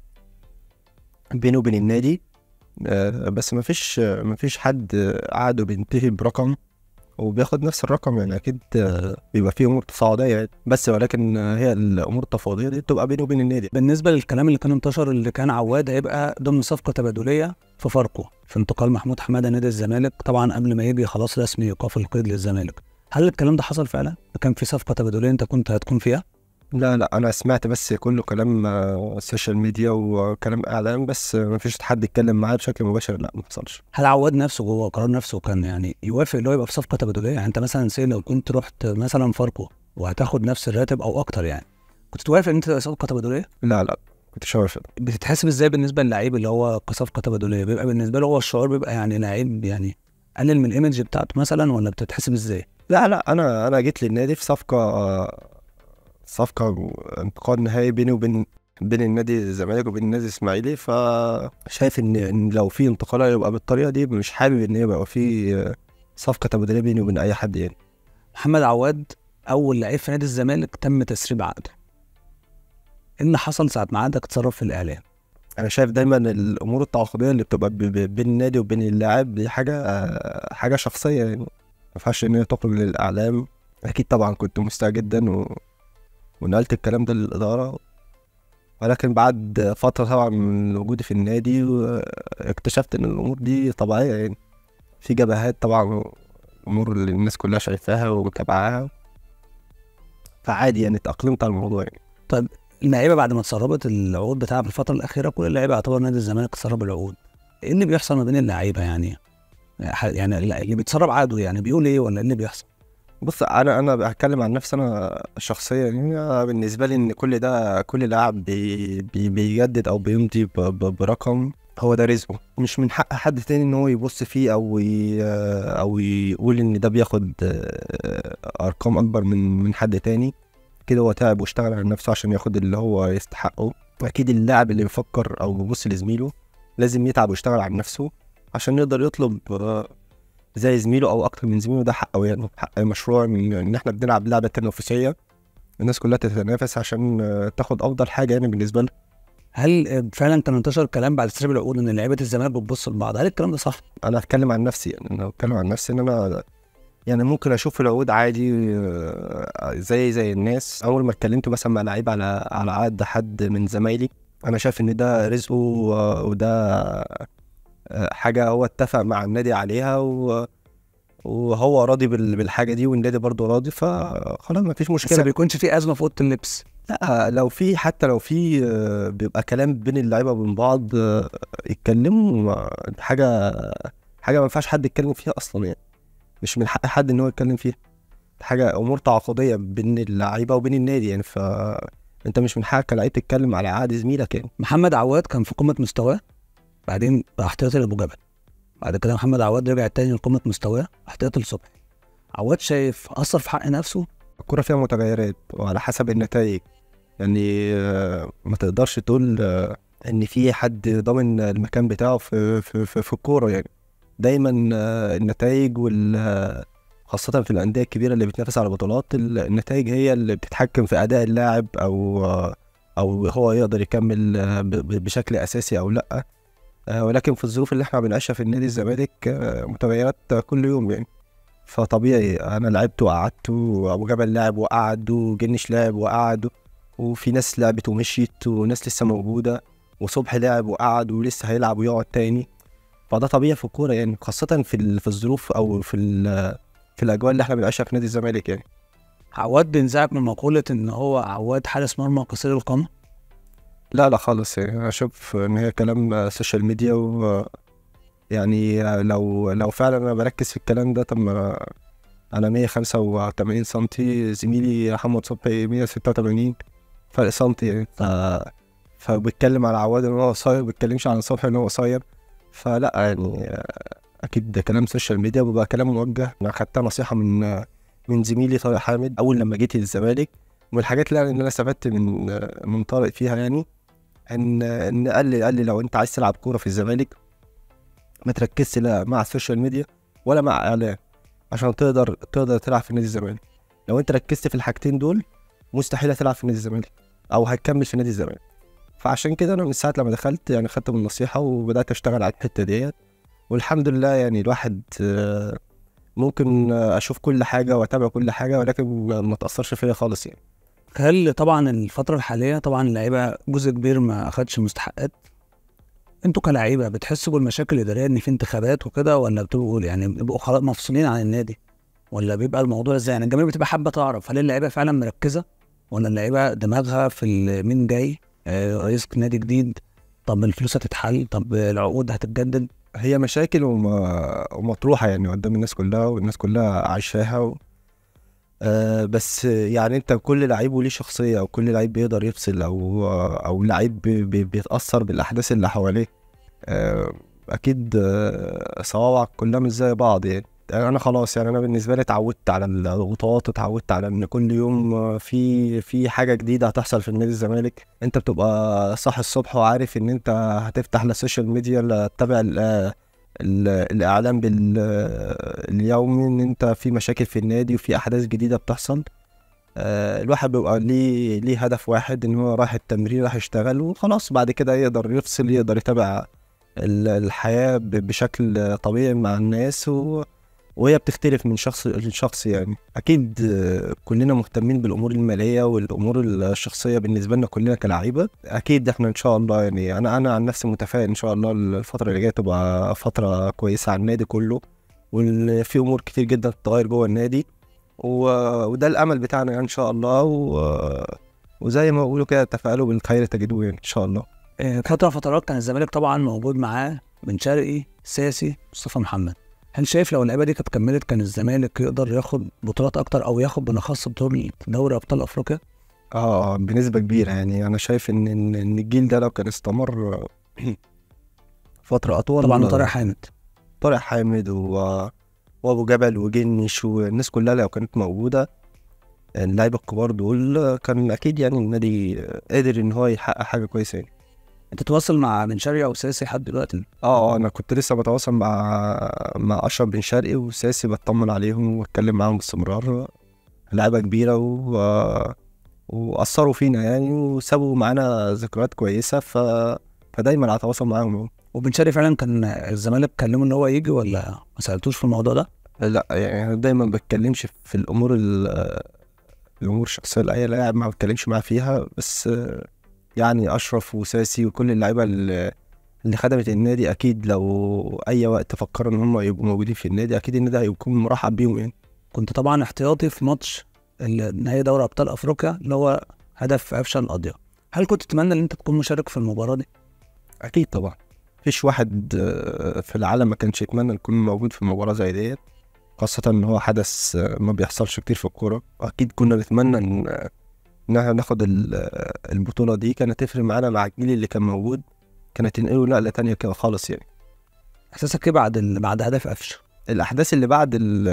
Speaker 2: بينه وبين النادي آه، بس ما فيش ما فيش حد آه، قعد وبينتهي برقم وبياخد نفس الرقم يعني اكيد آه، بيبقى فيه امور تصاعديه يعني بس ولكن آه، هي الامور التفاوضيه دي بتبقى بينه وبين النادي
Speaker 1: بالنسبه للكلام اللي كان انتشر اللي كان عواد هيبقى ضمن صفقه تبادليه في فاركو في انتقال محمود حماده نادي الزمالك طبعا قبل ما يجي خلاص رسمي ايقاف القيد للزمالك هل الكلام ده حصل فعلا؟ كان في صفقه تبادليه انت كنت هتكون فيها؟
Speaker 2: لا لا انا سمعت بس كله كلام آه، سوشيال ميديا وكلام اعلام بس آه، ما فيش حد اتكلم معايا بشكل مباشر لا ما حصلش
Speaker 1: هل عواد نفسه جوه قرار نفسه كان يعني يوافق اللي هو يبقى في صفقه تبادليه يعني انت مثلا سي لو كنت رحت مثلا فاركو وهتاخد نفس الراتب او اكتر يعني كنت توافق ان انت تبقى صفقه تبادليه
Speaker 2: لا لا كنت شايف
Speaker 1: بتتحسب ازاي بالنسبه للعيب اللي هو كصفقه تبادليه بيبقى بالنسبه له هو الشعور بيبقى يعني لعيب يعني قلل من الايمج بتاعته مثلا ولا بتتحسب ازاي
Speaker 2: لا لا انا انا جيت للنادي في صفقه صفقه انتقال نهائي بيني وبين بين النادي الزمالك وبين النادي الاسماعيلي فشايف ان ان لو في انتقال هيبقى بالطريقه دي مش حابب ان يبقى في صفقه تبادليه بيني وبين اي حد يعني
Speaker 1: محمد عواد اول لعيب في نادي الزمالك تم تسريب عقده ايه اللي حصل ساعه ما عندك تتصرف في الاعلام
Speaker 2: انا شايف دايما الامور التعاقديه اللي بتبقى ب- ب- بين النادي وبين اللاعب دي حاجه آه، حاجه شخصيه يعني ما ينفعش ان هي تخرج للاعلام اكيد طبعا كنت مستاء جدا و... ونقلت الكلام ده للاداره ولكن بعد فتره طبعا من وجودي في النادي و- اكتشفت ان الامور دي طبيعيه يعني في جبهات طبعا امور اللي الناس كلها شايفاها ومتابعاها فعادي يعني اتاقلمت على الموضوع يعني
Speaker 1: اللعيبه بعد ما اتسربت العقود بتاعها في الفتره الاخيره كل اللعيبه يعتبر نادي الزمالك اتسرب العقود ايه اللي بيحصل ما بين اللعيبه يعني ح- يعني اللي بيتسرب عقده يعني بيقول ايه ولا ايه اللي بيحصل
Speaker 2: بص انا انا بتكلم عن نفسي انا شخصيا يعني أنا بالنسبه لي ان كل ده كل لاعب بي بي بيجدد او بيمضي ب- ب- برقم هو ده رزقه مش من حق حد تاني ان هو يبص فيه او ي او يقول ان ده بياخد آه، ارقام اكبر من من حد تاني كده هو تعب واشتغل على نفسه عشان ياخد اللي هو يستحقه واكيد اللاعب اللي بيفكر او بيبص لزميله لازم يتعب ويشتغل على نفسه عشان يقدر يطلب آه، زي زميله او اكتر من زميله ده حقه يعني حق مشروع من ان احنا بنلعب لعبه تنافسيه الناس كلها تتنافس عشان آه، تاخد افضل حاجه يعني بالنسبه لها
Speaker 1: هل فعلا كان انتشر كلام بعد تسريب العقود ان لعيبه الزمالك بتبص لبعض هل الكلام ده صح
Speaker 2: انا هتكلم عن نفسي يعني انا بتكلم عن نفسي ان انا يعني ممكن اشوف العقود عادي آه، زي زي الناس اول ما اتكلمت مثلا مع لعيب على على عقد حد من زمايلي انا شايف ان ده رزقه و- وده آه، حاجه هو اتفق مع النادي عليها و وهو راضي بال- بالحاجه دي والنادي برضه راضي فخلاص ما فيش
Speaker 1: بس ما
Speaker 2: مشكله
Speaker 1: بيكونش في ازمه في اوضه اللبس
Speaker 2: لا لو في حتى لو في آه، بيبقى كلام بين اللعيبه وبين بعض آه، يتكلموا ما- حاجه حاجه ما ينفعش حد يتكلم فيها اصلا يعني مش من حق حد ان هو يتكلم فيها حاجه امور تعاقديه بين اللعيبه وبين النادي يعني ف انت مش من حقك كلاعب تتكلم على عقد زميلك يعني
Speaker 1: محمد عواد كان في قمه مستواه بعدين راح احتياطي لابو جبل بعد كده محمد عواد رجع تاني لقمه مستواه احتياطي لصبحي عواد شايف اثر في حق نفسه
Speaker 2: الكرة فيها متغيرات وعلى حسب النتائج يعني آه، ما تقدرش تقول آه، ان في حد ضامن المكان بتاعه في في في, في الكورة يعني دايما آه، النتائج وال آه، خاصة في الأندية الكبيرة اللي بتنافس على بطولات ال- النتائج هي اللي بتتحكم في أداء اللاعب أو آه، أو هو يقدر يكمل آه، ب- ب- بشكل أساسي أو لأ آه، ولكن في الظروف اللي احنا بنعيشها في النادي الزمالك آه، متغيرات كل يوم يعني فطبيعي انا لعبت وقعدت وابو جبل لعب وقعد وجنش لعب وقعد وفي ناس لعبت ومشيت وناس لسه موجوده وصبحي لعب وقعد ولسه هيلعب ويقعد تاني فده طبيعي في الكوره يعني خاصه في ال- في الظروف او في ال- في الاجواء اللي احنا بنعيشها في نادي الزمالك يعني
Speaker 1: عواد بينزعج من مقوله ان هو عواد حارس مرمى قصير القامه
Speaker 2: لا لا خالص يعني انا اشوف ان هي كلام سوشيال ميديا و يعني لو لو فعلا انا بركز في الكلام ده طب ما أنا- انا 185 سنتي زميلي محمد صبحي 186 فرق سنتي يعني ف فبيتكلم على عواد ان هو قصير ما بيتكلمش عن صبحي ان هو قصير فلا يعني اكيد ده كلام سوشيال ميديا وبقى كلام موجه انا خدتها نصيحه من من زميلي طارق حامد اول لما جيت الزمالك ومن الحاجات اللي اللي انا استفدت من من طارق فيها يعني ان ان قال لي قال لي لو انت عايز تلعب كوره في الزمالك ما تركزش لا مع السوشيال ميديا ولا مع اعلام عشان تقدر تقدر تلعب في نادي الزمالك لو انت ركزت في الحاجتين دول مستحيل هتلعب في نادي الزمالك او هتكمل في نادي الزمالك فعشان كده انا من ساعه لما دخلت يعني خدت من النصيحه وبدات اشتغل على الحته ديت والحمد لله يعني الواحد آه، ممكن آه، اشوف كل حاجه واتابع كل حاجه ولكن ما ما تاثرش فيا خالص يعني
Speaker 1: هل طبعا الفتره الحاليه طبعا اللعيبه جزء كبير ما اخدش مستحقات انتوا كلاعيبه بتحسوا بالمشاكل الاداريه ان في انتخابات وكده ولا بتبقوا يعني بيبقوا خلاص مفصولين عن النادي ولا بيبقى الموضوع ازاي يعني الجماهير بتبقى حابه تعرف هل اللعيبه فعلا مركزه ولا اللعيبه دماغها في ال- مين جاي آه، رئيس نادي جديد طب الفلوس هتتحل طب العقود هتتجدد
Speaker 2: هي مشاكل وم- ومطروحة يعني قدام الناس كلها والناس كلها عايشاها و... آه بس يعني انت كل لعيب وليه شخصية او كل لعيب بيقدر يفصل او او لعيب بي بي بيتأثر بالاحداث اللي حواليه آه اكيد آه صوابعك كلها مش زي بعض يعني انا خلاص يعني انا بالنسبه لي اتعودت على الضغوطات اتعودت على ان كل يوم آه، في في حاجه جديده هتحصل في نادي الزمالك انت بتبقى صاحي الصبح وعارف ان انت هتفتح السوشيال ميديا لا تتابع ال- ال- الاعلام بال اليومي ان انت في مشاكل في النادي وفي احداث جديده بتحصل آه، الواحد بيبقى ليه ليه هدف واحد ان هو رايح التمرين رايح يشتغل وخلاص بعد كده يقدر يفصل يقدر يتابع ال- الحياة ب- بشكل طبيعي مع الناس و... وهي بتختلف من شخص لشخص يعني اكيد آه، كلنا مهتمين بالامور الماليه والامور الشخصيه بالنسبه لنا كلنا كلاعيبه اكيد احنا ان شاء الله يعني انا انا عن نفسي متفائل ان شاء الله الفتره اللي جايه تبقى فتره كويسه على النادي كله وان في امور كتير جدا تتغير جوه النادي و... وده الامل بتاعنا يعني ان شاء الله و... وزي ما بيقولوا كده تفائلوا بالخير تجدوه يعني ان شاء الله
Speaker 1: آه، فتره فترات كان الزمالك طبعا موجود معاه بن شرقي ساسي مصطفى محمد هل شايف لو اللعيبه دي كانت كملت كان الزمالك يقدر ياخد بطولات اكتر او ياخد بالاخص بطوله دوري ابطال افريقيا
Speaker 2: اه بنسبة كبيرة يعني أنا شايف إن إن إن الجيل ده لو كان استمر فترة أطول
Speaker 1: طبعا طارق حامد
Speaker 2: طارق حامد و... وأبو جبل وجنش والناس كلها لو كانت موجودة اللعيبة الكبار دول كان أكيد يعني النادي قادر إن هو يحقق حاجة كويسة يعني
Speaker 1: انت تواصل مع بن شرقي او ساسي لحد دلوقتي
Speaker 2: اه اه انا كنت لسه بتواصل مع مع اشرف بن شرقي وساسي بطمن عليهم واتكلم معاهم باستمرار لعيبه كبيره و... واثروا فينا يعني وسابوا معانا ذكريات كويسه ف... فدايما على تواصل معاهم
Speaker 1: وبن شرقي فعلا كان الزمالك كلمه ان هو يجي ولا ما سالتوش في الموضوع ده
Speaker 2: لا يعني أنا دايما ما بتكلمش في الامور ال... الامور الشخصيه لاي لاعب ما بتكلمش معاه فيها بس يعني اشرف وساسي وكل اللعيبه اللي اللي خدمت النادي اكيد لو اي وقت فكروا ان هم يبقوا موجودين في النادي اكيد النادي هيكون مرحب بيهم يعني
Speaker 1: كنت طبعا احتياطي في ماتش ال- نهائي دوري ابطال افريقيا اللي هو هدف قفشه القضيه هل كنت تتمنى ان انت تكون مشارك في المباراه دي
Speaker 2: اكيد طبعا مفيش واحد آه، في العالم ما كانش يتمنى يكون موجود في مباراه زي ديت خاصة إن هو حدث آه، ما بيحصلش كتير في الكورة أكيد كنا نتمنى إن إن إحنا ناخد ال- آه، البطولة دي كانت تفرق معانا مع الجيل اللي كان موجود كانت تنقله نقلة تانية كده خالص يعني
Speaker 1: احساسك ايه بعد ال... بعد هدف قفشه
Speaker 2: الأحداث اللي بعد ال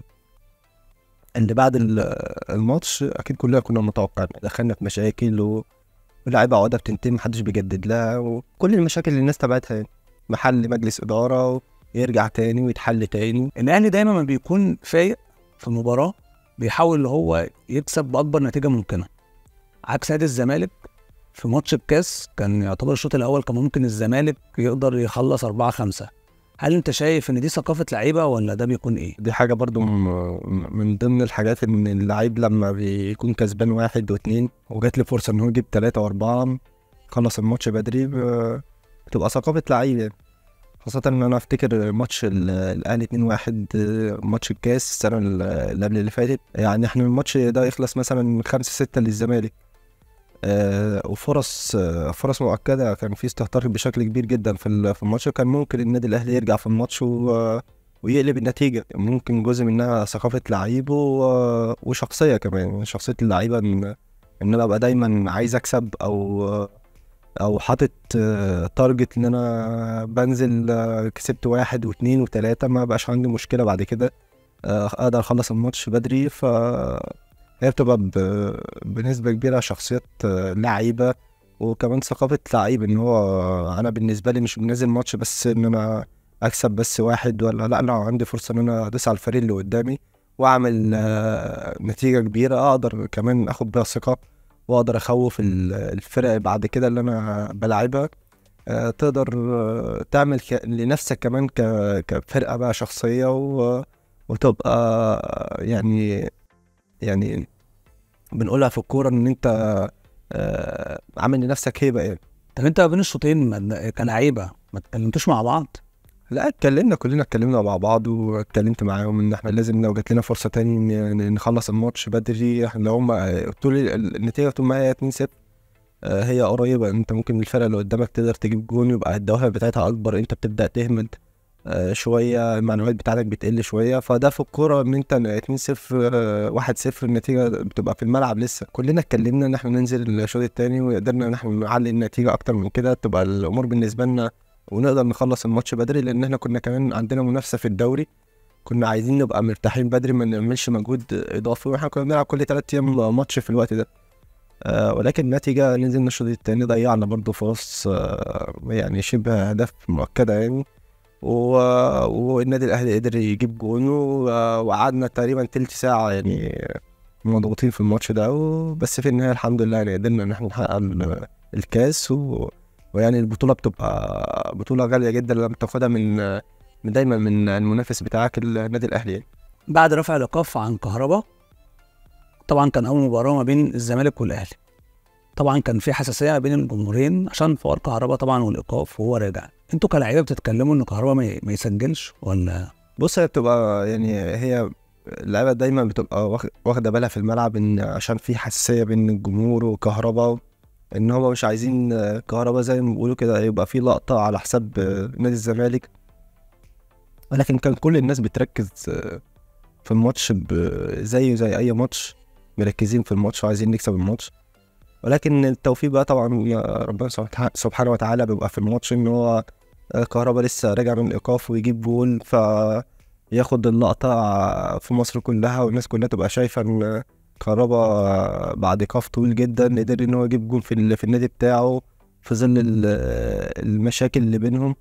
Speaker 2: اللي بعد ال- الماتش أكيد كلنا كنا متوقعين دخلنا في مشاكل و... ولاعيبة عقدة بتنتهي محدش بيجدد لها وكل المشاكل اللي الناس تبعتها يعني محل مجلس إدارة ويرجع تاني ويتحل تاني
Speaker 1: الاهلي دايما ما بيكون فايق في المباراه بيحاول اللي هو يكسب باكبر نتيجه ممكنه عكس نادي الزمالك في ماتش الكاس كان يعتبر الشوط الاول كان ممكن الزمالك يقدر يخلص 4 5 هل انت شايف ان دي ثقافه لعيبه ولا ده بيكون ايه
Speaker 2: دي حاجة برضو م- من ضمن الحاجات إن اللعيب لما بيكون كسبان واحد واتنين وجات له فرصة إن هو يجيب تلاتة وأربعة خلص الماتش بدري ب- بتبقى ثقافة لعيب يعني خاصة إن أنا أفتكر ماتش ال- الأهلي اتنين واحد ماتش الكاس السنة ال- اللي قبل اللي فاتت يعني إحنا الماتش ده يخلص مثلا خمسة ستة للزمالك آه، وفرص آه، فرص مؤكدة كان في استهتار بشكل كبير جدا في ال- في الماتش وكان ممكن النادي الأهلي يرجع في الماتش و ويقلب النتيجة ممكن جزء منها ثقافة لعيب و... وشخصية كمان شخصية اللعيبة إن إن أنا أبقى دايما عايز أكسب أو أو حاطط آه، تارجت إن أنا بنزل آه، كسبت واحد واتنين وتلاتة ما بقاش عندي مشكلة بعد كده آه، أقدر أخلص الماتش بدري ف هي بتبقى ب... بنسبة كبيرة شخصيات آه، لعيبة وكمان ثقافة لعيب إن هو أنا بالنسبة لي مش بنزل ماتش بس إن أنا اكسب بس واحد ولا لا لا عندي فرصه ان انا ادوس على الفريق اللي قدامي واعمل آه، نتيجه كبيره اقدر كمان اخد بيها ثقه واقدر اخوف ال- الفرق بعد كده اللي انا بلعبها آه، تقدر آه، تعمل ك- لنفسك كمان ك- كفرقه بقى شخصيه و- وتبقى آه، يعني يعني بنقولها في الكوره ان انت آه، عامل لنفسك هيبه يعني
Speaker 1: طب انت بين الشوطين ما- كلعيبه ما اتكلمتوش مع بعض
Speaker 2: لا اتكلمنا كلنا اتكلمنا مع بعض واتكلمت معاهم ان احنا لازم لو جات لنا فرصه تاني ن- نخلص الماتش بدري احنا لو هم طول ال- النتيجه طول ما هي 2-0 آه، هي قريبه انت ممكن الفرقه اللي قدامك تقدر تجيب جون يبقى الدوافع بتاعتها اكبر انت بتبدا تهمل آه، شويه المعنويات بتاعتك بتقل شويه فده في الكوره ان انت 2-0 آه، 1-0 النتيجه بتبقى في الملعب لسه كلنا اتكلمنا ان احنا ننزل الشوط التاني وقدرنا ان احنا نعلي النتيجه اكتر من كده تبقى الامور بالنسبه لنا ونقدر نخلص الماتش بدري لان احنا كنا كمان عندنا منافسه في الدوري كنا عايزين نبقى مرتاحين بدري ما نعملش مجهود اضافي واحنا كنا بنلعب كل ثلاث ايام ماتش في الوقت ده آه ولكن النتيجة نزلنا الشوط التاني ضيعنا برضو فرص آه يعني شبه هدف مؤكدة يعني و... والنادي الأهلي قدر يجيب جون و... وقعدنا تقريبا تلت ساعة يعني مضغوطين في الماتش ده بس في النهايه الحمد لله يعني قدرنا ان احنا نحقق ال- الكاس و... ويعني البطوله بتبقى بطوله غاليه جدا لما بتاخدها من من دايما من المنافس بتاعك النادي الاهلي يعني.
Speaker 1: بعد رفع الايقاف عن كهربا طبعا كان اول مباراه ما بين الزمالك والاهلي طبعا كان في حساسيه ما بين الجمهورين عشان حوار كهربا طبعا والايقاف وهو راجع انتوا كلاعيبه بتتكلموا ان كهربا ما ي- ما يسجلش ولا
Speaker 2: بص هي بتبقى يعني هي اللعيبه دايما بتبقى واخ- واخده بالها في الملعب ان عشان في حساسيه بين الجمهور وكهربا ان هم مش عايزين آه، كهربا زي ما بيقولوا كده يبقى في لقطه على حساب آه، نادي الزمالك ولكن كان كل الناس بتركز آه، في الماتش ب- زيه زي اي ماتش مركزين في الماتش وعايزين نكسب الماتش ولكن التوفيق بقى طبعا يا ربنا سبحانه- سبحانه وتعالى بيبقى في الماتش ان هو آه، كهربا لسه راجع من الايقاف ويجيب جول ف ياخد اللقطة في مصر كلها والناس كلها تبقى شايفة إن كهربا بعد إيقاف طويل جدا قدر إن هو يجيب جول في, ال- في النادي بتاعه في ظل ال- المشاكل اللي بينهم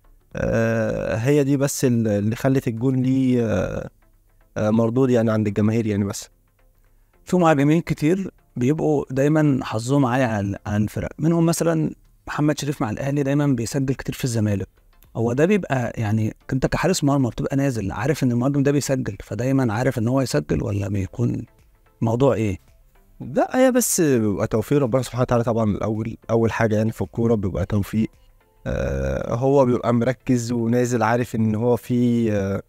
Speaker 2: آه، هي دي بس ال- اللي خلت الجول ليه آه، آه، مردود يعني عند الجماهير يعني بس
Speaker 1: في مهاجمين كتير بيبقوا دايما حظهم عالي على على الفرق منهم مثلا محمد شريف مع الاهلي دايما بيسجل كتير في الزمالك هو ده بيبقى يعني انت كحارس مرمى بتبقى نازل عارف ان المهاجم ده بيسجل فدايما عارف ان هو يسجل ولا بيكون الموضوع ايه
Speaker 2: لا هي بس بيبقى توفيق ربنا سبحانه وتعالى طبعا الأول أول حاجة يعني في الكورة بيبقى توفيق آه هو بيبقى مركز ونازل عارف إن هو في آه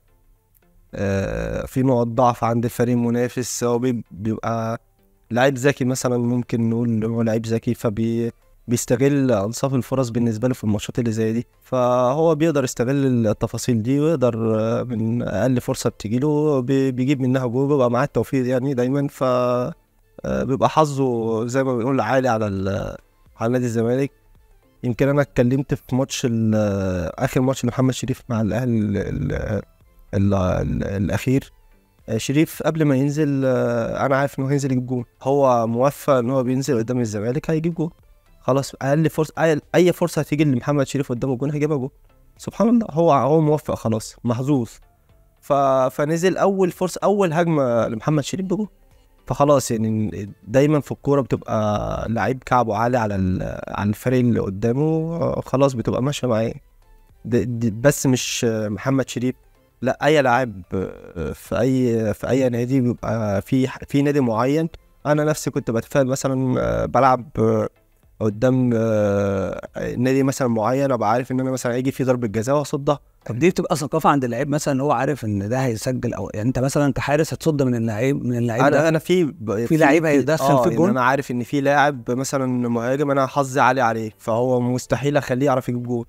Speaker 2: آه في نقط ضعف عند الفريق المنافس هو بي- بيبقى لعيب ذكي مثلا ممكن نقول إن هو لعيب ذكي فبي بيستغل انصاف الفرص بالنسبه له في الماتشات اللي زي دي فهو بيقدر يستغل التفاصيل دي ويقدر آه، من اقل فرصه بتجيله بي- بيجيب منها جول بيبقى معاه التوفيق يعني دايما ف آه، بيبقى حظه زي ما بنقول عالي على ال- على نادي الزمالك يمكن انا اتكلمت في ماتش ال- اخر ماتش لمحمد شريف مع الاهلي ال- ال- ال- ال- الاخير آه، شريف قبل ما ينزل آه، انا عارف انه هينزل يجيب جول هو موفق ان هو بينزل قدام الزمالك هيجيب جول خلاص اقل فرصه أي- اي فرصه هتيجي لمحمد شريف قدامه جول هيجيبها جول سبحان الله هو هو موفق خلاص محظوظ ف... فنزل اول فرصه اول هجمه لمحمد شريف بجول فخلاص يعني دايما في الكوره بتبقى لعيب كعبه عالي على ال... على الفريق اللي قدامه آه، خلاص بتبقى ماشيه معاه د- د- بس مش آه، محمد شريف لا اي لاعب آه، في اي في اي نادي بيبقى في في نادي معين انا نفسي كنت بتفائل مثلا آه، بلعب آه، قدام آه، نادي مثلا معين ابقى عارف ان انا مثلا هيجي في ضربه جزاء واصدها
Speaker 1: طب دي بتبقى ثقافه عند اللعيب مثلا ان هو عارف ان ده هيسجل او يعني انت مثلا كحارس هتصد من اللعيب من اللعيب
Speaker 2: انا
Speaker 1: ده
Speaker 2: انا في ب-
Speaker 1: في لعيب هيدخل
Speaker 2: آه،
Speaker 1: في
Speaker 2: إن
Speaker 1: الجون؟
Speaker 2: انا عارف ان في لاعب مثلا مهاجم انا حظي عالي عليه فهو مستحيل اخليه يعرف يجيب جول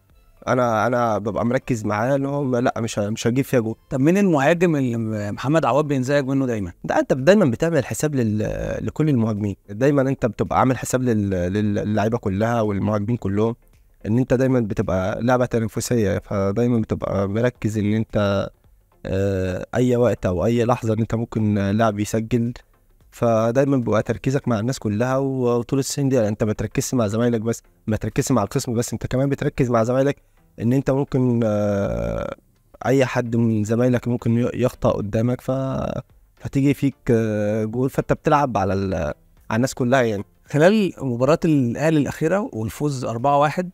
Speaker 2: انا انا ببقى مركز معاه ان هو لا مش ه- مش هجيب فيها جول
Speaker 1: طب مين المهاجم اللي محمد عواد بينزعج منه دايما
Speaker 2: ده انت دايما بتعمل حساب لل... لكل المهاجمين دايما انت بتبقى عامل حساب لل... للعيبه كلها والمهاجمين كلهم ان انت دايما بتبقى لعبه تنافسيه فدايما بتبقى مركز ان انت آه، اي وقت او اي لحظه ان انت ممكن لاعب يسجل فدايما بيبقى تركيزك مع الناس كلها وطول السنين دي انت ما بتركزش مع زمايلك بس ما تركزش مع القسم بس انت كمان بتركز مع زمايلك ان انت ممكن آه، اي حد من زمايلك ممكن ي- يخطأ قدامك ف فتيجي فيك آه، جول فانت بتلعب على ال... على الناس كلها يعني
Speaker 1: خلال مباراة الأهلي الأخيرة والفوز 4-1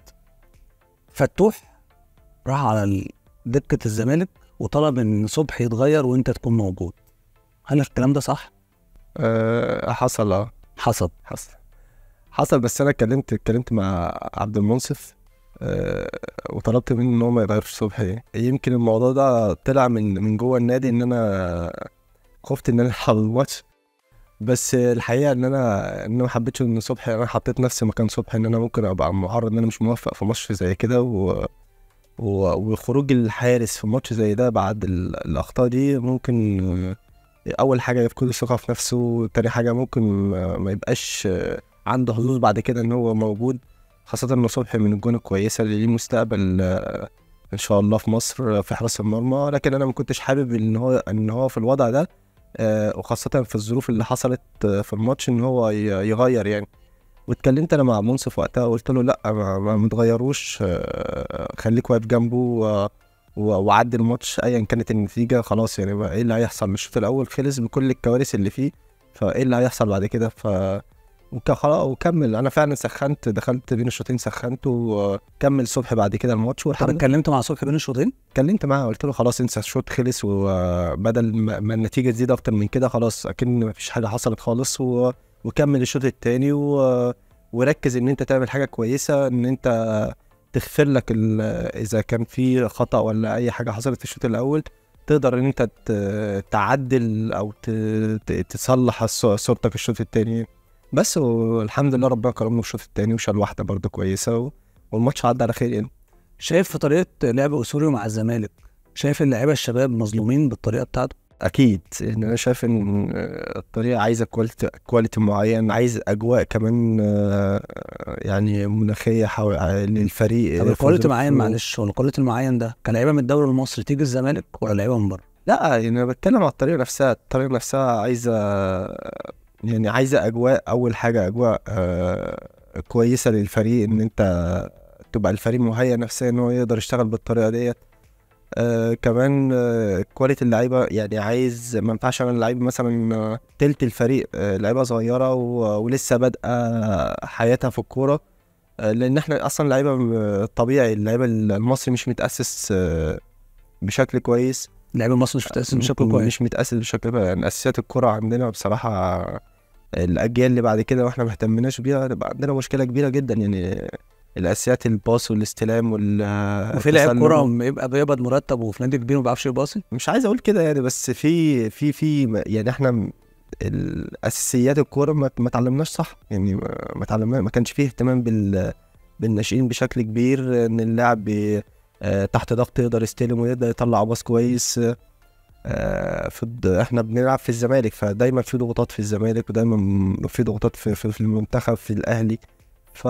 Speaker 1: فتوح راح على ال- دكة الزمالك وطلب إن صبحي يتغير وأنت تكون موجود هل الكلام ده صح؟
Speaker 2: أه حصل اه
Speaker 1: حصل
Speaker 2: حصل حصل بس انا اتكلمت اتكلمت مع عبد المنصف أه وطلبت منه ان هو ما يغيرش صبحي يمكن الموضوع ده طلع من من جوه النادي ان انا خفت ان انا العب الماتش بس الحقيقه ان انا ان انا ما حبيتش ان صبحي انا حطيت نفسي مكان صبحي ان انا ممكن ابقى معرض ان انا مش موفق في ماتش زي كده و... و... وخروج الحارس في ماتش زي ده بعد ال... الاخطاء دي ممكن آه، اول حاجه يفقد الثقه في نفسه تاني حاجه ممكن آه، ما يبقاش آه، عنده حظوظ بعد كده ان هو موجود خاصه ان صبحي من الجون الكويسه اللي ليه مستقبل آه، ان شاء الله في مصر آه، في حراسه المرمى لكن انا ما كنتش حابب ان هو ان هو في الوضع ده آه، وخاصه في الظروف اللي حصلت آه، في الماتش ان هو ي- يغير يعني واتكلمت انا مع منصف وقتها وقلت له لا ما, ما متغيروش آه، خليك واقف جنبه و- و- وعدي الماتش ايا كانت النتيجه خلاص يعني بقى ايه اللي هيحصل من الشوط الاول خلص بكل الكوارث اللي فيه فايه اللي هيحصل بعد كده ف وك- خلاص وكمل انا فعلا سخنت دخلت بين الشوطين سخنت وكمل الصبح بعد كده الماتش
Speaker 1: طب
Speaker 2: والحمد لله
Speaker 1: اتكلمت مع صبحي بين الشوطين
Speaker 2: اتكلمت معاه قلت له خلاص انسى الشوط خلص وبدل ما ما النتيجه تزيد اكتر من كده خلاص اكن مفيش حاجه حصلت خالص و... وكمل الشوط التاني و... وركز ان انت تعمل حاجه كويسه ان انت تغفر لك ال... اذا كان في خطا ولا اي حاجه حصلت في الشوط الاول تقدر ان انت ت... تعدل او ت... ت... تصلح الص- صورتك الشوط التاني بس والحمد لله ربنا كرمنا في الشوط التاني وشال واحده برضه كويسه و... والماتش عدى على خير يعني
Speaker 1: شايف في طريقه لعب اسوريو مع الزمالك شايف اللعيبه الشباب مظلومين بالطريقه بتاعته
Speaker 2: اكيد ان انا شايف ان الطريقه عايزه كواليتي كواليتي معين عايز اجواء كمان آه، يعني مناخيه حو... للفريق
Speaker 1: طب
Speaker 2: في
Speaker 1: الكواليتي
Speaker 2: ظروف-
Speaker 1: معين معلش هو الكواليتي المعين ده كان لعيبه من الدوري المصري تيجي الزمالك ولا لعيبه من بره
Speaker 2: لا يعني انا بتكلم على الطريقه نفسها الطريقه نفسها عايزه يعني عايزه اجواء اول حاجه اجواء آه، كويسه للفريق ان انت تبقى الفريق مهيأ نفسيا ان هو يقدر يشتغل بالطريقه ديت آه كمان آه كواليتي اللعيبه يعني عايز ما ينفعش انا لعيب مثلا آه، تلت الفريق آه لعيبه صغيره و- ولسه بادئه حياتها في الكوره آه لان احنا اصلا لعيبه م- طبيعي اللعيبه المصري مش متاسس آه بشكل كويس
Speaker 1: اللعيبه المصري مش بتأثر بشكل كويس
Speaker 2: مش متأسس بشكل كويس يعني أساسيات الكرة عندنا بصراحة الأجيال اللي بعد كده واحنا ما اهتمناش بيها هتبقى عندنا مشكلة كبيرة جدا يعني الأساسيات الباص والاستلام وال
Speaker 1: وفي لعيب
Speaker 2: التسلل.
Speaker 1: كوره يبقى بيقبض مرتب وفي نادي كبير ما بيعرفش يباصي
Speaker 2: مش عايز أقول كده يعني بس في في في م- يعني احنا م- الأساسيات الكورة ما ما اتعلمناش صح يعني ما ما اتعلمنا ما كانش فيه اهتمام بال بالناشئين بشكل كبير إن اللاعب بي- آه، تحت ضغط يقدر يستلم ويقدر يطلع باص كويس آه، في الد- احنا بنلعب في الزمالك فدايما في ضغوطات في الزمالك ودايما في ضغوطات في, في, في المنتخب في الاهلي ف...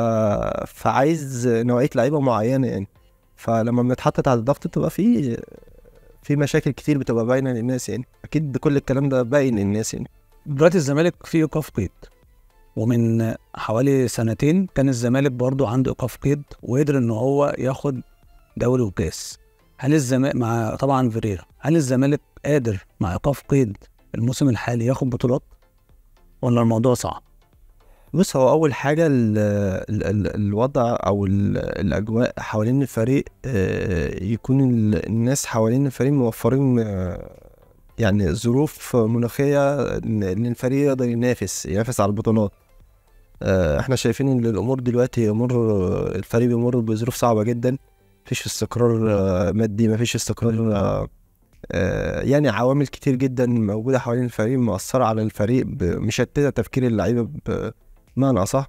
Speaker 2: فعايز نوعيه لعيبه معينه يعني فلما بنتحط تحت الضغط بتبقى في في مشاكل كتير بتبقى باينه للناس يعني اكيد كل الكلام ده باين للناس يعني
Speaker 1: دلوقتي الزمالك فيه ايقاف قيد ومن حوالي سنتين كان الزمالك برضو عنده ايقاف قيد وقدر ان هو ياخد دوري وكاس هل الزمالك مع طبعا فيريرا هل الزمالك قادر مع ايقاف قيد الموسم الحالي ياخد بطولات ولا الموضوع صعب
Speaker 2: بص هو اول حاجه ال ال ال الوضع او ال الاجواء حوالين الفريق آه، يكون ال- الناس حوالين الفريق موفرين آه، يعني ظروف مناخيه ان إن الفريق يقدر ينافس ينافس على البطولات آه، احنا شايفين ان الامور دلوقتي يمر الفريق بيمر بظروف صعبه جدا مفيش استقرار آه، مادي مفيش استقرار آه، آه، يعني عوامل كتير جدا موجوده حوالين الفريق مؤثره على الفريق ب- مشتته تفكير اللعيبه ب- بمعنى اصح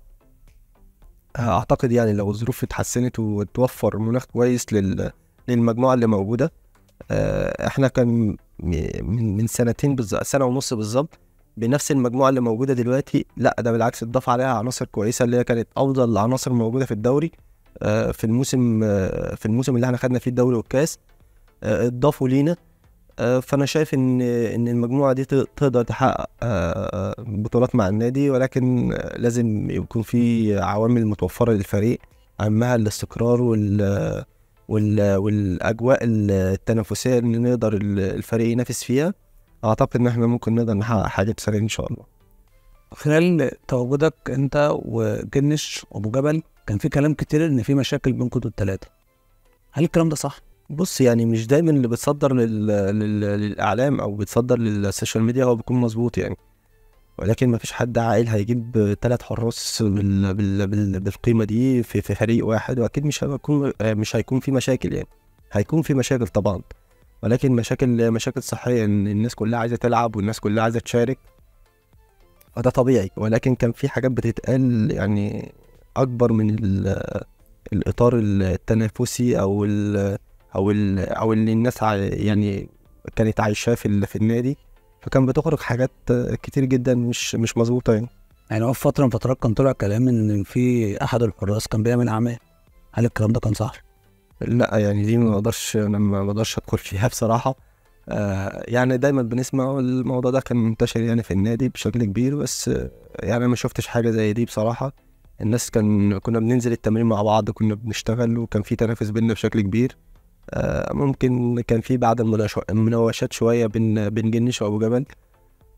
Speaker 2: اعتقد يعني لو الظروف اتحسنت وتوفر مناخ كويس لل للمجموعه اللي موجوده آه، احنا كان م- من من سنتين بالظبط سنه ونص بالظبط بنفس المجموعه اللي موجوده دلوقتي لا ده بالعكس اتضاف عليها عناصر كويسه اللي هي كانت افضل العناصر موجوده في الدوري آه، في الموسم آه، في الموسم اللي احنا خدنا فيه الدوري والكاس آه، اتضافوا لينا آه، فانا شايف ان ان المجموعه دي ت- تقدر تحقق آه، بطولات مع النادي ولكن آه، لازم يكون في عوامل متوفره للفريق اهمها الاستقرار وال وال والاجواء التنافسيه اللي نقدر ال- الفريق ينافس فيها اعتقد ان احنا ممكن نقدر نحقق حاجات سريع ان شاء الله
Speaker 1: خلال تواجدك انت وجنش وابو جبل كان في كلام كتير ان في مشاكل بينكم انتوا الثلاثه هل الكلام ده صح
Speaker 2: بص يعني مش دايما اللي بتصدر لل... لل... للاعلام او بتصدر للسوشيال ميديا هو بيكون مظبوط يعني ولكن ما فيش حد عاقل هيجيب ثلاث حراس بال... بال... بال... بالقيمه دي في... في فريق واحد واكيد مش هيكون مش هيكون في مشاكل يعني هيكون في مشاكل طبعا ولكن مشاكل مشاكل صحيه ان الناس كلها عايزه تلعب والناس كلها عايزه تشارك فده طبيعي ولكن كان في حاجات بتتقال يعني اكبر من ال... الاطار التنافسي او ال... او ال... او اللي الناس ع... يعني كانت عايشاه في ال... في النادي فكان بتخرج حاجات كتير جدا مش مش مظبوطه يعني
Speaker 1: يعني هو في فتره من فترات كان طلع كلام ان في احد الحراس كان بيعمل اعمال هل الكلام ده كان صح
Speaker 2: لا يعني دي ما اقدرش انا ما بقدرش ادخل فيها بصراحه آه يعني دايما بنسمع الموضوع ده كان منتشر يعني في النادي بشكل كبير بس آه يعني أنا ما شفتش حاجه زي دي بصراحه الناس كان كنا بننزل التمرين مع بعض كنا بنشتغل وكان في تنافس بينا بشكل كبير آه ممكن كان في بعض المناش- المناوشات شويه بين بين جنش وابو جبل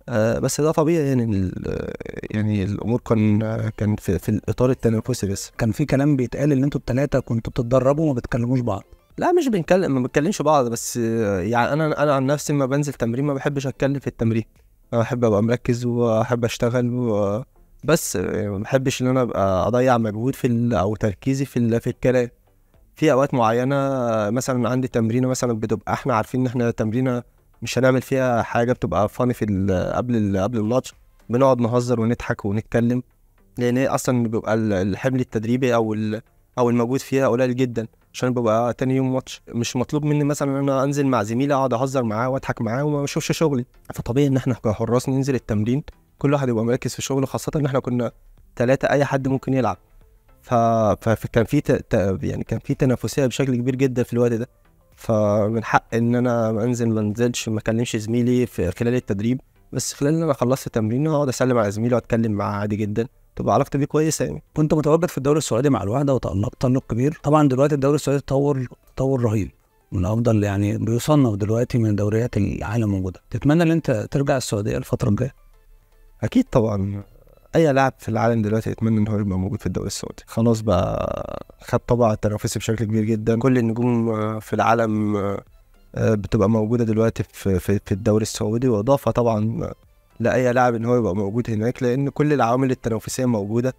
Speaker 2: آه، بس ده طبيعي يعني ال- يعني الامور كان كان في, في الاطار التنافسي بس
Speaker 1: كان في كلام بيتقال ان انتوا الثلاثه كنتوا بتتدربوا وما بتكلموش بعض
Speaker 2: لا مش بنتكلم ما بنتكلمش بعض بس آه، يعني انا انا عن نفسي لما بنزل تمرين ما بحبش اتكلم في التمرين انا بحب ابقى مركز واحب اشتغل و... بس يعني ما بحبش ان انا ابقى اضيع مجهود في ال... او تركيزي في ال... في الكلام في اوقات معينه آه، مثلا عندي تمرينه مثلا بتبقى احنا عارفين ان احنا تمرينه مش هنعمل فيها حاجه بتبقى فاني في ال... قبل ال... قبل الماتش بنقعد نهزر ونضحك ونتكلم لان هي اصلا بيبقى ال- الحمل التدريبي او ال... او الموجود فيها قليل جدا عشان ببقى تاني يوم ماتش مش مطلوب مني مثلا ان انا انزل مع زميلي اقعد اهزر معاه واضحك معاه وما اشوفش شغلي فطبيعي ان احنا كحراس ننزل التمرين كل واحد يبقى مركز في شغله خاصه ان احنا كنا ثلاثه اي حد ممكن يلعب ف... فكان في ت... ت... يعني كان في تنافسيه بشكل كبير جدا في الوقت ده فمن حق ان انا انزل ما انزلش ما اكلمش زميلي في خلال التدريب بس خلال ان انا خلصت التمرين اقعد اسلم على زميلي واتكلم معاه عادي جدا تبقى علاقتي بيه كويسه يعني
Speaker 1: كنت متواجد في الدوري السعودي مع الوحده وتألقت تألق كبير طبعا دلوقتي الدوري السعودي تطور تطور رهيب من افضل يعني بيصنف دلوقتي من دوريات العالم موجوده تتمنى ان انت ترجع السعوديه الفتره الجايه
Speaker 2: اكيد طبعا اي لاعب في العالم دلوقتي يتمنى ان هو يبقى موجود في الدوري السعودي خلاص بقى خد طبع التنافسي بشكل كبير جدا كل النجوم آه، في العالم آه، آه، بتبقى موجوده دلوقتي في في, في الدوري السعودي واضافه طبعا آه، لاي لاعب ان هو يبقى موجود هناك لان كل العوامل التنافسيه موجوده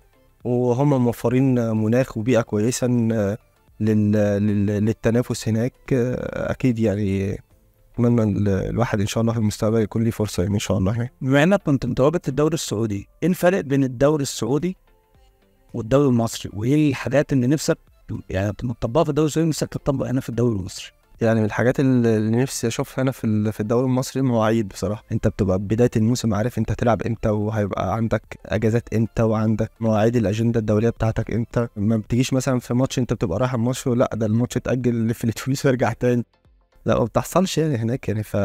Speaker 2: وهم موفرين آه، مناخ وبيئه كويسه آه، لل... لل... للتنافس هناك آه، اكيد يعني اتمنى ال- الواحد ان شاء الله في المستقبل يكون ليه فرصه يعني ان شاء الله يعني.
Speaker 1: بما انك كنت متواجد في الدوري السعودي ايه الفرق بين الدوري السعودي والدوري المصري وايه الحاجات اللي نفسك يعني مطبقها في الدوري السعودي نفسك تطبق هنا في الدوري المصري
Speaker 2: يعني من الحاجات اللي اللي نفسي اشوفها انا في ال- في الدوري المصري مواعيد بصراحه انت بتبقى بدايه الموسم عارف انت هتلعب امتى وهيبقى عندك اجازات امتى وعندك مواعيد الاجنده الدوليه بتاعتك امتى ما بتجيش مثلا في ماتش انت بتبقى رايح الماتش لا ده الماتش اتاجل في التونس ويرجع تاني لا ما بتحصلش يعني هناك يعني ف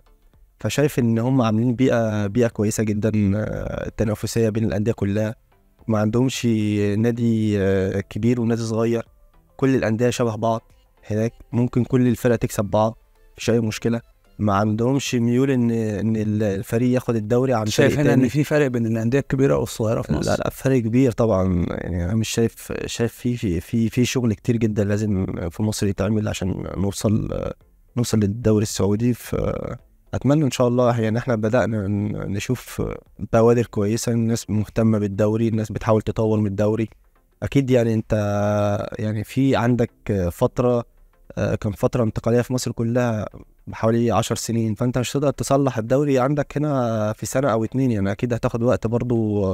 Speaker 2: فشايف ان هم عاملين بيئه بيئه كويسه جدا آه، تنافسيه بين الانديه كلها ما عندهمش نادي آه، كبير ونادي صغير كل الانديه شبه بعض هناك ممكن كل الفرق تكسب بعض مفيش اي مشكله ما عندهمش ميول ان ان الفريق ياخد الدوري عن
Speaker 1: شايف
Speaker 2: فريق
Speaker 1: هنا ان
Speaker 2: تاني
Speaker 1: في فرق بين الانديه الكبيره والصغيره في مصر
Speaker 2: لا لا فرق كبير طبعا يعني انا مش شايف شايف في في في في شغل كتير جدا لازم في مصر يتعمل عشان نوصل نوصل للدوري السعودي فاتمنى ان شاء الله يعني احنا بدانا ن- نشوف بوادر كويسه الناس مهتمه بالدوري الناس بتحاول تطور من الدوري اكيد يعني انت يعني في عندك فتره آه، كان فتره انتقاليه في مصر كلها بحوالي عشر سنين فانت مش هتقدر تصلح الدوري عندك هنا في سنه او اتنين يعني اكيد هتاخد وقت برضو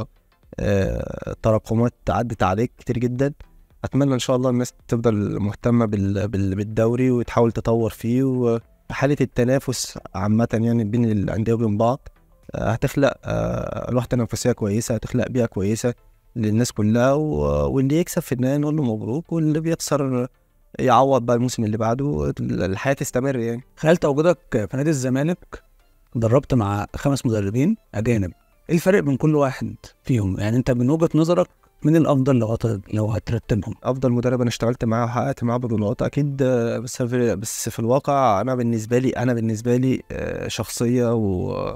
Speaker 2: آه، تراكمات عدت عليك كتير جدا اتمنى ان شاء الله الناس تفضل مهتمه بال- بال- بالدوري وتحاول تطور فيه وحاله التنافس عامه يعني بين الانديه وبين بعض آه، هتخلق آه، روح تنافسيه كويسه هتخلق بيئه كويسه للناس كلها و- واللي يكسب في النهايه نقول له مبروك واللي بيخسر يعوض بقى الموسم اللي بعده الحياه تستمر يعني
Speaker 1: خلال تواجدك في نادي الزمالك دربت مع خمس مدربين اجانب ايه الفرق بين كل واحد فيهم يعني انت من وجهه نظرك مين الافضل لو هت... لو هترتبهم
Speaker 2: افضل مدرب انا اشتغلت معاه وحققت معاه بطولات اكيد آه، بس في بس في الواقع انا بالنسبه لي انا بالنسبه لي آه، شخصيه و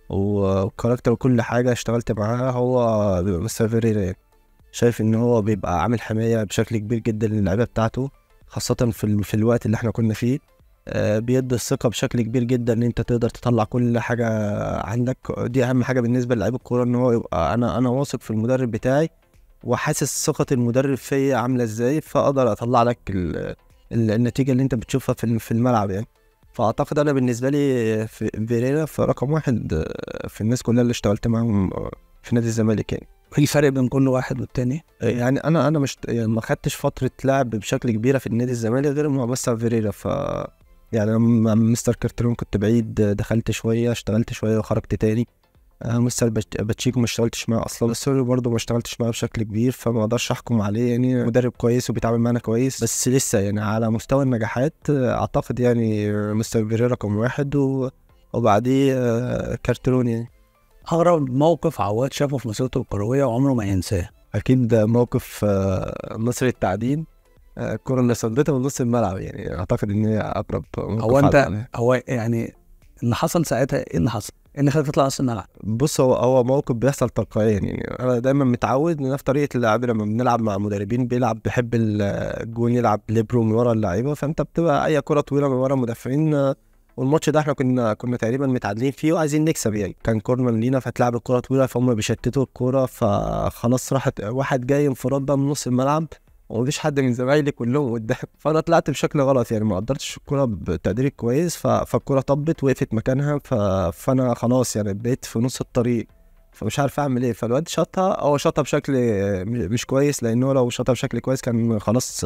Speaker 2: وكاركتر وكل حاجه اشتغلت معاها هو بيبقى مستر فيريرا يعني. شايف ان هو بيبقى عامل حمايه بشكل كبير جدا للعيبه بتاعته خاصه في ال... في الوقت اللي احنا كنا فيه آه، بيدي الثقه بشكل كبير جدا ان انت تقدر تطلع كل حاجه عندك دي اهم حاجه بالنسبه للعيب الكوره ان هو يبقى انا انا واثق في المدرب بتاعي وحاسس ثقة المدرب فيا عاملة ازاي فاقدر اطلع لك ال ال النتيجة اللي انت بتشوفها في في الملعب يعني فاعتقد انا بالنسبة لي في فيريرا في رقم واحد آه، في الناس كلها اللي اشتغلت معاهم آه، في نادي الزمالك يعني
Speaker 1: ايه الفرق بين كل واحد والتاني
Speaker 2: يعني انا انا مش يعني ما خدتش فترة لعب بشكل كبيرة في النادي الزمالك غير مع مستر فيريرا ف يعني أنا مع مستر كارترون كنت بعيد آه، دخلت شوية اشتغلت شوية وخرجت تاني آه، مستر بات- باتشيكو ما اشتغلتش معاه اصلا سوري برضه ما اشتغلتش معاه بشكل كبير فما اقدرش احكم عليه يعني مدرب كويس وبيتعامل معانا كويس بس لسه يعني على مستوى النجاحات آه، اعتقد يعني آه، مستر فيريرا رقم واحد و... وبعديه آه، كارترون يعني
Speaker 1: اغرب موقف عواد شافه في مسيرته الكرويه وعمره ما ينساه
Speaker 2: اكيد ده موقف آه، نصر التعدين آه، الكرة اللي صدتها من نص الملعب يعني اعتقد ان هي اقرب موقف
Speaker 1: هو انت
Speaker 2: علق عليها.
Speaker 1: هو يعني اللي حصل ساعتها ايه اللي حصل ايه اللي خلاك تطلع نص الملعب
Speaker 2: بص هو هو موقف بيحصل تلقائيا يعني انا دايما متعود ان أنا في طريقه اللعب لما بنلعب مع مدربين بيلعب بيحب ال- الجون يلعب ليبرو من ورا اللعيبه فانت بتبقى اي كره طويله من ورا المدافعين آه، والماتش ده احنا كنا كنا تقريبا متعادلين فيه وعايزين نكسب يعني كان كورنر لينا فتلعب الكره طويله فهم بيشتتوا الكوره فخلاص راحت واحد جاي انفراد بقى من نص الملعب ومفيش حد من زمايلي كلهم قدام فانا طلعت بشكل غلط يعني ما قدرتش الكوره بتقدير كويس ف... فالكوره طبت وقفت مكانها ف... فانا خلاص يعني بقيت في نص الطريق فمش عارف اعمل ايه فالواد شاطها هو شاطها بشكل آه، مش كويس لانه لو شاطها بشكل كويس كان خلاص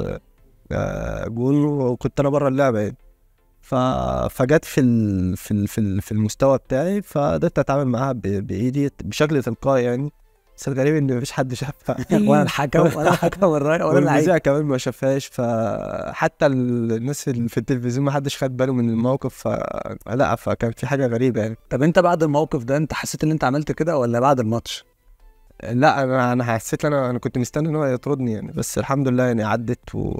Speaker 2: آه، جول وكنت انا بره اللعبه يعني ف... فجت في ال... في ال... في ال- في المستوى بتاعي فقدرت اتعامل معاها ب... بايدي بشكل تلقائي يعني بس الغريب ان مفيش حد شافها
Speaker 1: ولا الحكم ولا الحكم الراي ولا اللعيب
Speaker 2: والمذيع كمان ما شافهاش فحتى ال- الناس اللي في التلفزيون ما حدش خد باله من الموقف ف... لا فكان في حاجه غريبه يعني
Speaker 1: طب انت بعد الموقف ده انت حسيت ان انت عملت كده ولا بعد الماتش
Speaker 2: لا انا انا حسيت ان انا انا كنت مستني ان هو يطردني يعني بس الحمد لله يعني عدت و...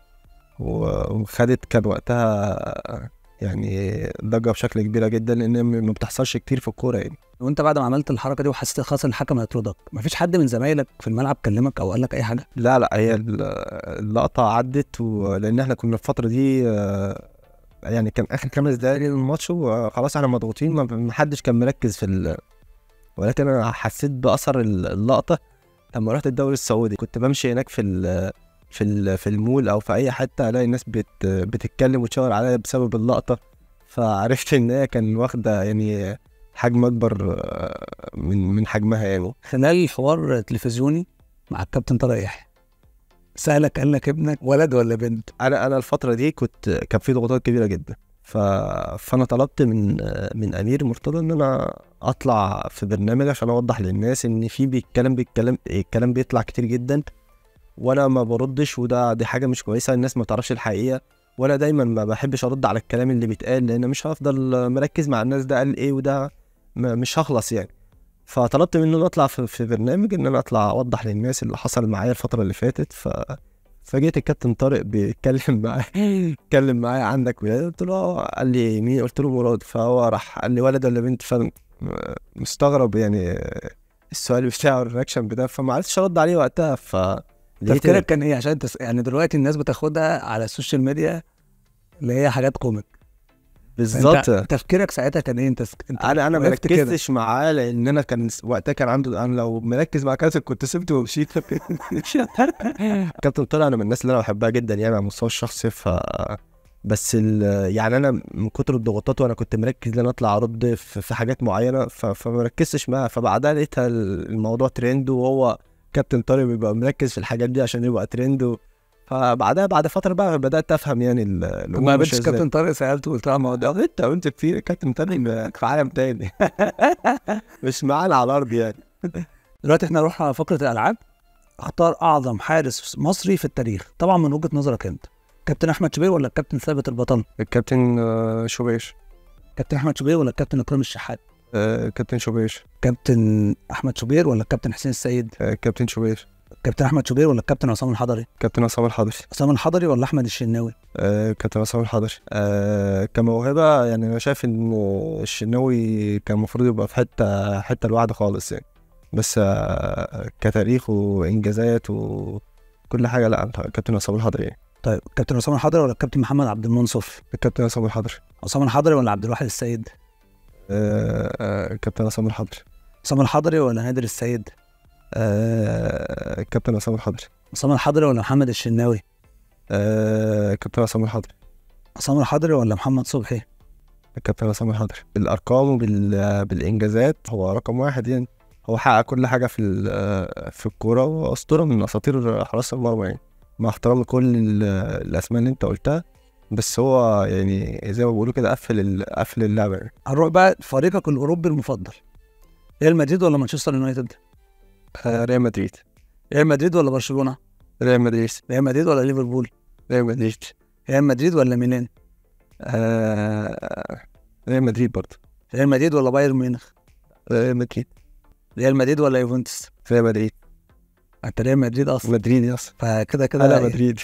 Speaker 2: و... وخدت كان وقتها يعني ضجه بشكل كبيره جدا لان ما بتحصلش كتير في الكوره يعني
Speaker 1: وانت بعد ما عملت الحركه دي وحسيت خلاص الحكم هيطردك مفيش حد من زمايلك في الملعب كلمك او قال لك اي حاجه
Speaker 2: لا لا هي ال- اللقطة عدت ولأن احنا كنا الفترة دي آه، يعني كان آخر خمس دقايق من الماتش وخلاص احنا مضغوطين ما ما حدش كان مركز في ال... ولكن أنا حسيت بأثر ال- اللقطة لما رحت الدوري السعودي كنت بمشي هناك في ال... في ال... في المول أو في أي حتة ألاقي الناس بت... بتتكلم وتشاور عليا بسبب اللقطة فعرفت إن هي كان واخدة يعني حجم أكبر آه، من من حجمها يعني
Speaker 1: خلال حوار تلفزيوني مع الكابتن طارق يحيى سألك قال لك ابنك ولد ولا بنت
Speaker 2: انا انا الفتره دي كنت كان في ضغوطات كبيره جدا ف... فانا طلبت من من امير مرتضى ان انا اطلع في برنامج عشان اوضح للناس ان في بيتكلم بيتكلم الكلام بيطلع كتير جدا وانا ما بردش وده دي حاجه مش كويسه الناس ما تعرفش الحقيقه وانا دايما ما بحبش ارد على الكلام اللي بيتقال لان مش هفضل مركز مع الناس ده قال ايه وده م- مش هخلص يعني فطلبت منه ان اطلع في, في برنامج ان انا اطلع اوضح للناس اللي حصل معايا الفتره اللي فاتت ف فجيت الكابتن طارق بيتكلم معايا اتكلم معايا عندك ولاد قلت له اه قال لي مين قلت له مراد فهو راح قال لي ولد ولا بنت فانا مستغرب يعني السؤال بتاعه الرياكشن بتاعه فما عرفتش ارد عليه وقتها ف لقيت
Speaker 1: تفكيرك كان ايه عشان تس... يعني دلوقتي الناس بتاخدها على السوشيال ميديا اللي هي حاجات كوميك
Speaker 2: بالظبط
Speaker 1: فأنت تفكيرك ساعتها كان ايه انت, انت
Speaker 2: انا انا ما
Speaker 1: وقفت كده.
Speaker 2: ركزتش معاه لان انا كان س- وقتها كان عنده انا لو مركز مع كاسر كنت سبته ومشيت كابتن طارق انا من الناس اللي انا بحبها جدا يعني على المستوى الشخصي ف بس ال... يعني انا من كتر الضغوطات وانا كنت مركز ان انا اطلع ارد في, في حاجات معينه ف... فما ركزتش معاها فبعدها لقيتها الموضوع ترند وهو كابتن طارق بيبقى مركز في الحاجات دي عشان يبقى ترند و... فبعدها بعد فتره بقى بدات افهم يعني ال- الامور
Speaker 1: ما
Speaker 2: ماشية
Speaker 1: قابلتش
Speaker 2: إزاي.
Speaker 1: كابتن طارق سالته قلت له يا موضوع
Speaker 2: ده انت وانت كتير كابتن طارق في عالم تاني مش معانا على الارض يعني
Speaker 1: دلوقتي احنا نروح على فقره الالعاب اختار اعظم حارس مصري في التاريخ طبعا من وجهه نظرك انت كابتن احمد شوبير ولا الكابتن ثابت البطل
Speaker 2: الكابتن آه، شوبيش
Speaker 1: كابتن احمد شوبير ولا الكابتن اكرام الشحات
Speaker 2: آه، كابتن شوبيش
Speaker 1: كابتن احمد شوبير ولا الكابتن حسين السيد
Speaker 2: آه، كابتن شوبيش
Speaker 1: كابتن احمد شوبير ولا الكابتن عصام الحضري
Speaker 2: كابتن عصام الحضري
Speaker 1: عصام الحضري ولا احمد الشناوي
Speaker 2: آه، كابتن عصام الحضري آه، كموهبة يعني أنا شايف إن الشناوي كان المفروض يبقى في حتة حتة لوحده خالص يعني بس آه، كتاريخ وإنجازات وكل حاجة لا كابتن عصام الحضري يعني
Speaker 1: طيب كابتن عصام الحضري ولا الكابتن محمد عبد المنصف
Speaker 2: كابتن عصام الحضري
Speaker 1: عصام الحضري ولا عبد الواحد السيد
Speaker 2: آه، آه، كابتن عصام الحضري
Speaker 1: عصام الحضري ولا نادر السيد
Speaker 2: آه، كابتن عصام الحضري
Speaker 1: عصام الحضري ولا محمد الشناوي
Speaker 2: آه، كابتن عصام الحضري
Speaker 1: عصام الحضري ولا محمد صبحي
Speaker 2: كابتن عصام الحضري بالارقام وبالانجازات هو رقم واحد يعني هو حقق كل حاجه في ال- في الكوره واسطوره من اساطير حراسه المرمى يعني مع احترام كل ال- الاسماء اللي انت قلتها بس هو يعني زي ما بيقولوا كده قفل ال- قفل اللعبه يعني
Speaker 1: هنروح بقى فريقك الاوروبي المفضل ريال مدريد ولا مانشستر يونايتد
Speaker 2: آه، ريال مدريد
Speaker 1: ريال مدريد ولا برشلونه
Speaker 2: ريال مدريد
Speaker 1: ريال مدريد ولا ليفربول
Speaker 2: ريال مدريد
Speaker 1: ريال مدريد ولا ميلان
Speaker 2: آه، ريال مدريد برضه
Speaker 1: ريال مدريد ولا بايرن ميونخ
Speaker 2: ريال مدريد
Speaker 1: ريال مدريد ولا يوفنتوس
Speaker 2: ريال مدريد
Speaker 1: انت ريال مدريد اصلا
Speaker 2: مدريد يا اسطى
Speaker 1: فكده كده
Speaker 2: انا
Speaker 1: إيه؟
Speaker 2: مدريد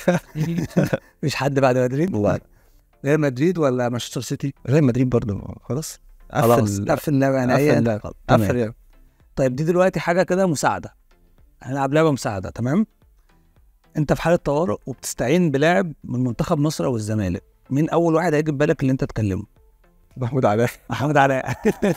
Speaker 1: مفيش حد بعد مدريد
Speaker 2: والله
Speaker 1: ريال مدريد ولا مانشستر سيتي
Speaker 2: ريال مدريد برضه خلاص
Speaker 1: خلاص
Speaker 2: قفل
Speaker 1: قفل اللعبه يعني
Speaker 2: قفل
Speaker 1: ايه
Speaker 2: اللعبة.
Speaker 1: خلاص،
Speaker 2: قفل
Speaker 1: تمام.
Speaker 2: يعني.
Speaker 1: طيب دي دلوقتي حاجه كده مساعده هنلعب لعبه مساعده تمام انت في حاله طوارئ وبتستعين بلاعب من منتخب مصر او الزمالك مين اول واحد هيجي في بالك اللي انت تكلمه
Speaker 2: محمود علاء
Speaker 1: محمد علاء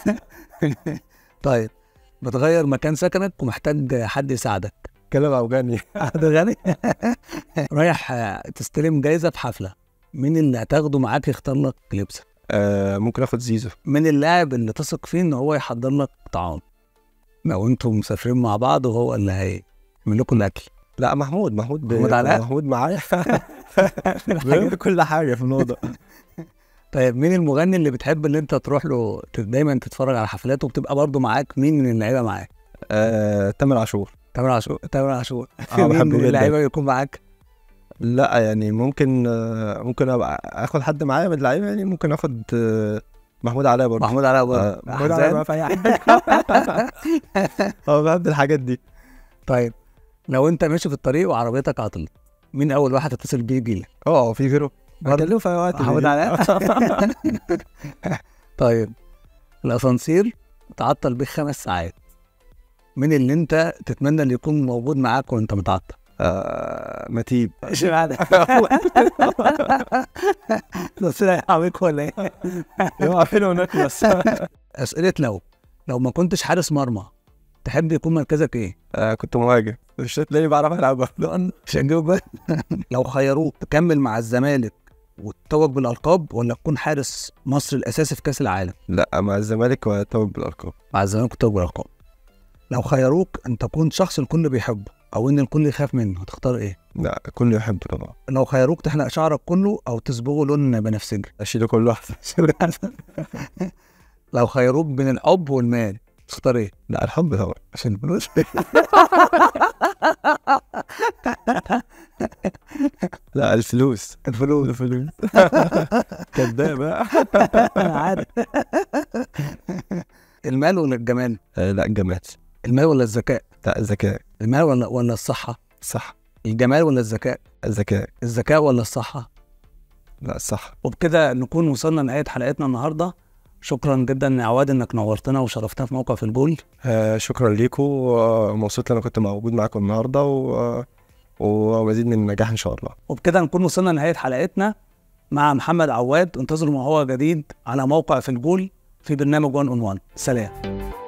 Speaker 1: طيب بتغير مكان سكنك ومحتاج حد يساعدك
Speaker 2: كلام اوجاني
Speaker 1: عبد الغني رايح آه، تستلم جايزه في حفله مين اللي هتاخده معاك يختار لك لبسك
Speaker 2: آه ممكن اخد زيزو
Speaker 1: مين اللاعب اللي تثق فيه ان هو يحضر لك طعام لو انتم مسافرين مع بعض وهو اللي هيعمل لكم الاكل
Speaker 2: لا محمود محمود ب-
Speaker 1: محمود علاء؟
Speaker 2: محمود معايا بيعمل كل حاجه في الاوضه
Speaker 1: طيب مين المغني اللي بتحب اللي انت تروح له ت- دايما تتفرج على حفلاته وبتبقى برضه معاك مين من اللعيبه معاك
Speaker 2: آه تامر عاشور
Speaker 1: تامر عاشور تامر عاشور
Speaker 2: اه
Speaker 1: مين
Speaker 2: بحبه
Speaker 1: من
Speaker 2: جدا
Speaker 1: اللعيبه يكون معاك
Speaker 2: لا يعني ممكن آه ممكن ابقى اخد حد معايا من اللعيبه يعني ممكن اخد آه محمود علاء برضه
Speaker 1: محمود علاء برضه
Speaker 2: آه، محمود علاء
Speaker 1: أحزان؟
Speaker 2: بقى في اي حاجه اه بحب الحاجات دي
Speaker 1: طيب لو انت ماشي في الطريق وعربيتك عطلت مين اول واحد هتتصل بيه يجيلك
Speaker 2: اه في غيره
Speaker 1: برضه؟
Speaker 2: بكلمه في اي وقت
Speaker 1: محمود
Speaker 2: بيجي.
Speaker 1: علاء طيب الاسانسير تعطل بيك خمس ساعات مين اللي انت تتمنى اللي يكون موجود معاك وانت متعطل
Speaker 2: آه متيب
Speaker 1: اشمعنى بس لا يعملك ولا ايه
Speaker 2: يوقع فين هناك بس
Speaker 1: اسئله لو لو ما كنتش حارس مرمى تحب يكون مركزك ايه
Speaker 2: آه كنت مهاجم مش تلاقيني بعرف العب برضه.
Speaker 1: مش هنجيب بقى لو خيروك تكمل مع الزمالك وتتوج بالالقاب ولا تكون حارس مصر الاساسي في كاس العالم
Speaker 2: لا مع الزمالك وتوج بالارقام
Speaker 1: مع الزمالك وتتوج بالالقاب لو خيروك ان تكون شخص الكل بيحبه او ان الكل يخاف منه هتختار ايه
Speaker 2: لا كله يحبه طبعا
Speaker 1: لو خيروك تحلق شعرك كله او تصبغه لون بنفسجي
Speaker 2: اشيله كل واحد
Speaker 1: لو خيروك بين الحب والمال تختار ايه
Speaker 2: لا الحب طبعا
Speaker 1: عشان الفلوس
Speaker 2: لا الفلوس
Speaker 1: الفلوس
Speaker 2: الفلوس كداب بقى
Speaker 1: عادي المال ولا الجمال
Speaker 2: آه، لا جمال
Speaker 1: المال ولا الذكاء
Speaker 2: لا الذكاء
Speaker 1: المال ولا ولا الصحة
Speaker 2: صح
Speaker 1: الجمال ولا الذكاء
Speaker 2: الذكاء
Speaker 1: الذكاء ولا الصحة
Speaker 2: لا صح
Speaker 1: وبكده نكون وصلنا لنهاية حلقتنا النهاردة شكرا جدا يا عواد انك نورتنا وشرفتنا في موقع في الجول
Speaker 2: آه شكرا ليكم ومبسوط ان انا كنت موجود معاكم النهارده و... ومزيد من النجاح ان شاء الله
Speaker 1: وبكده نكون وصلنا لنهاية حلقتنا مع محمد عواد انتظروا ما هو جديد على موقع في الجول في برنامج 1 اون 1 سلام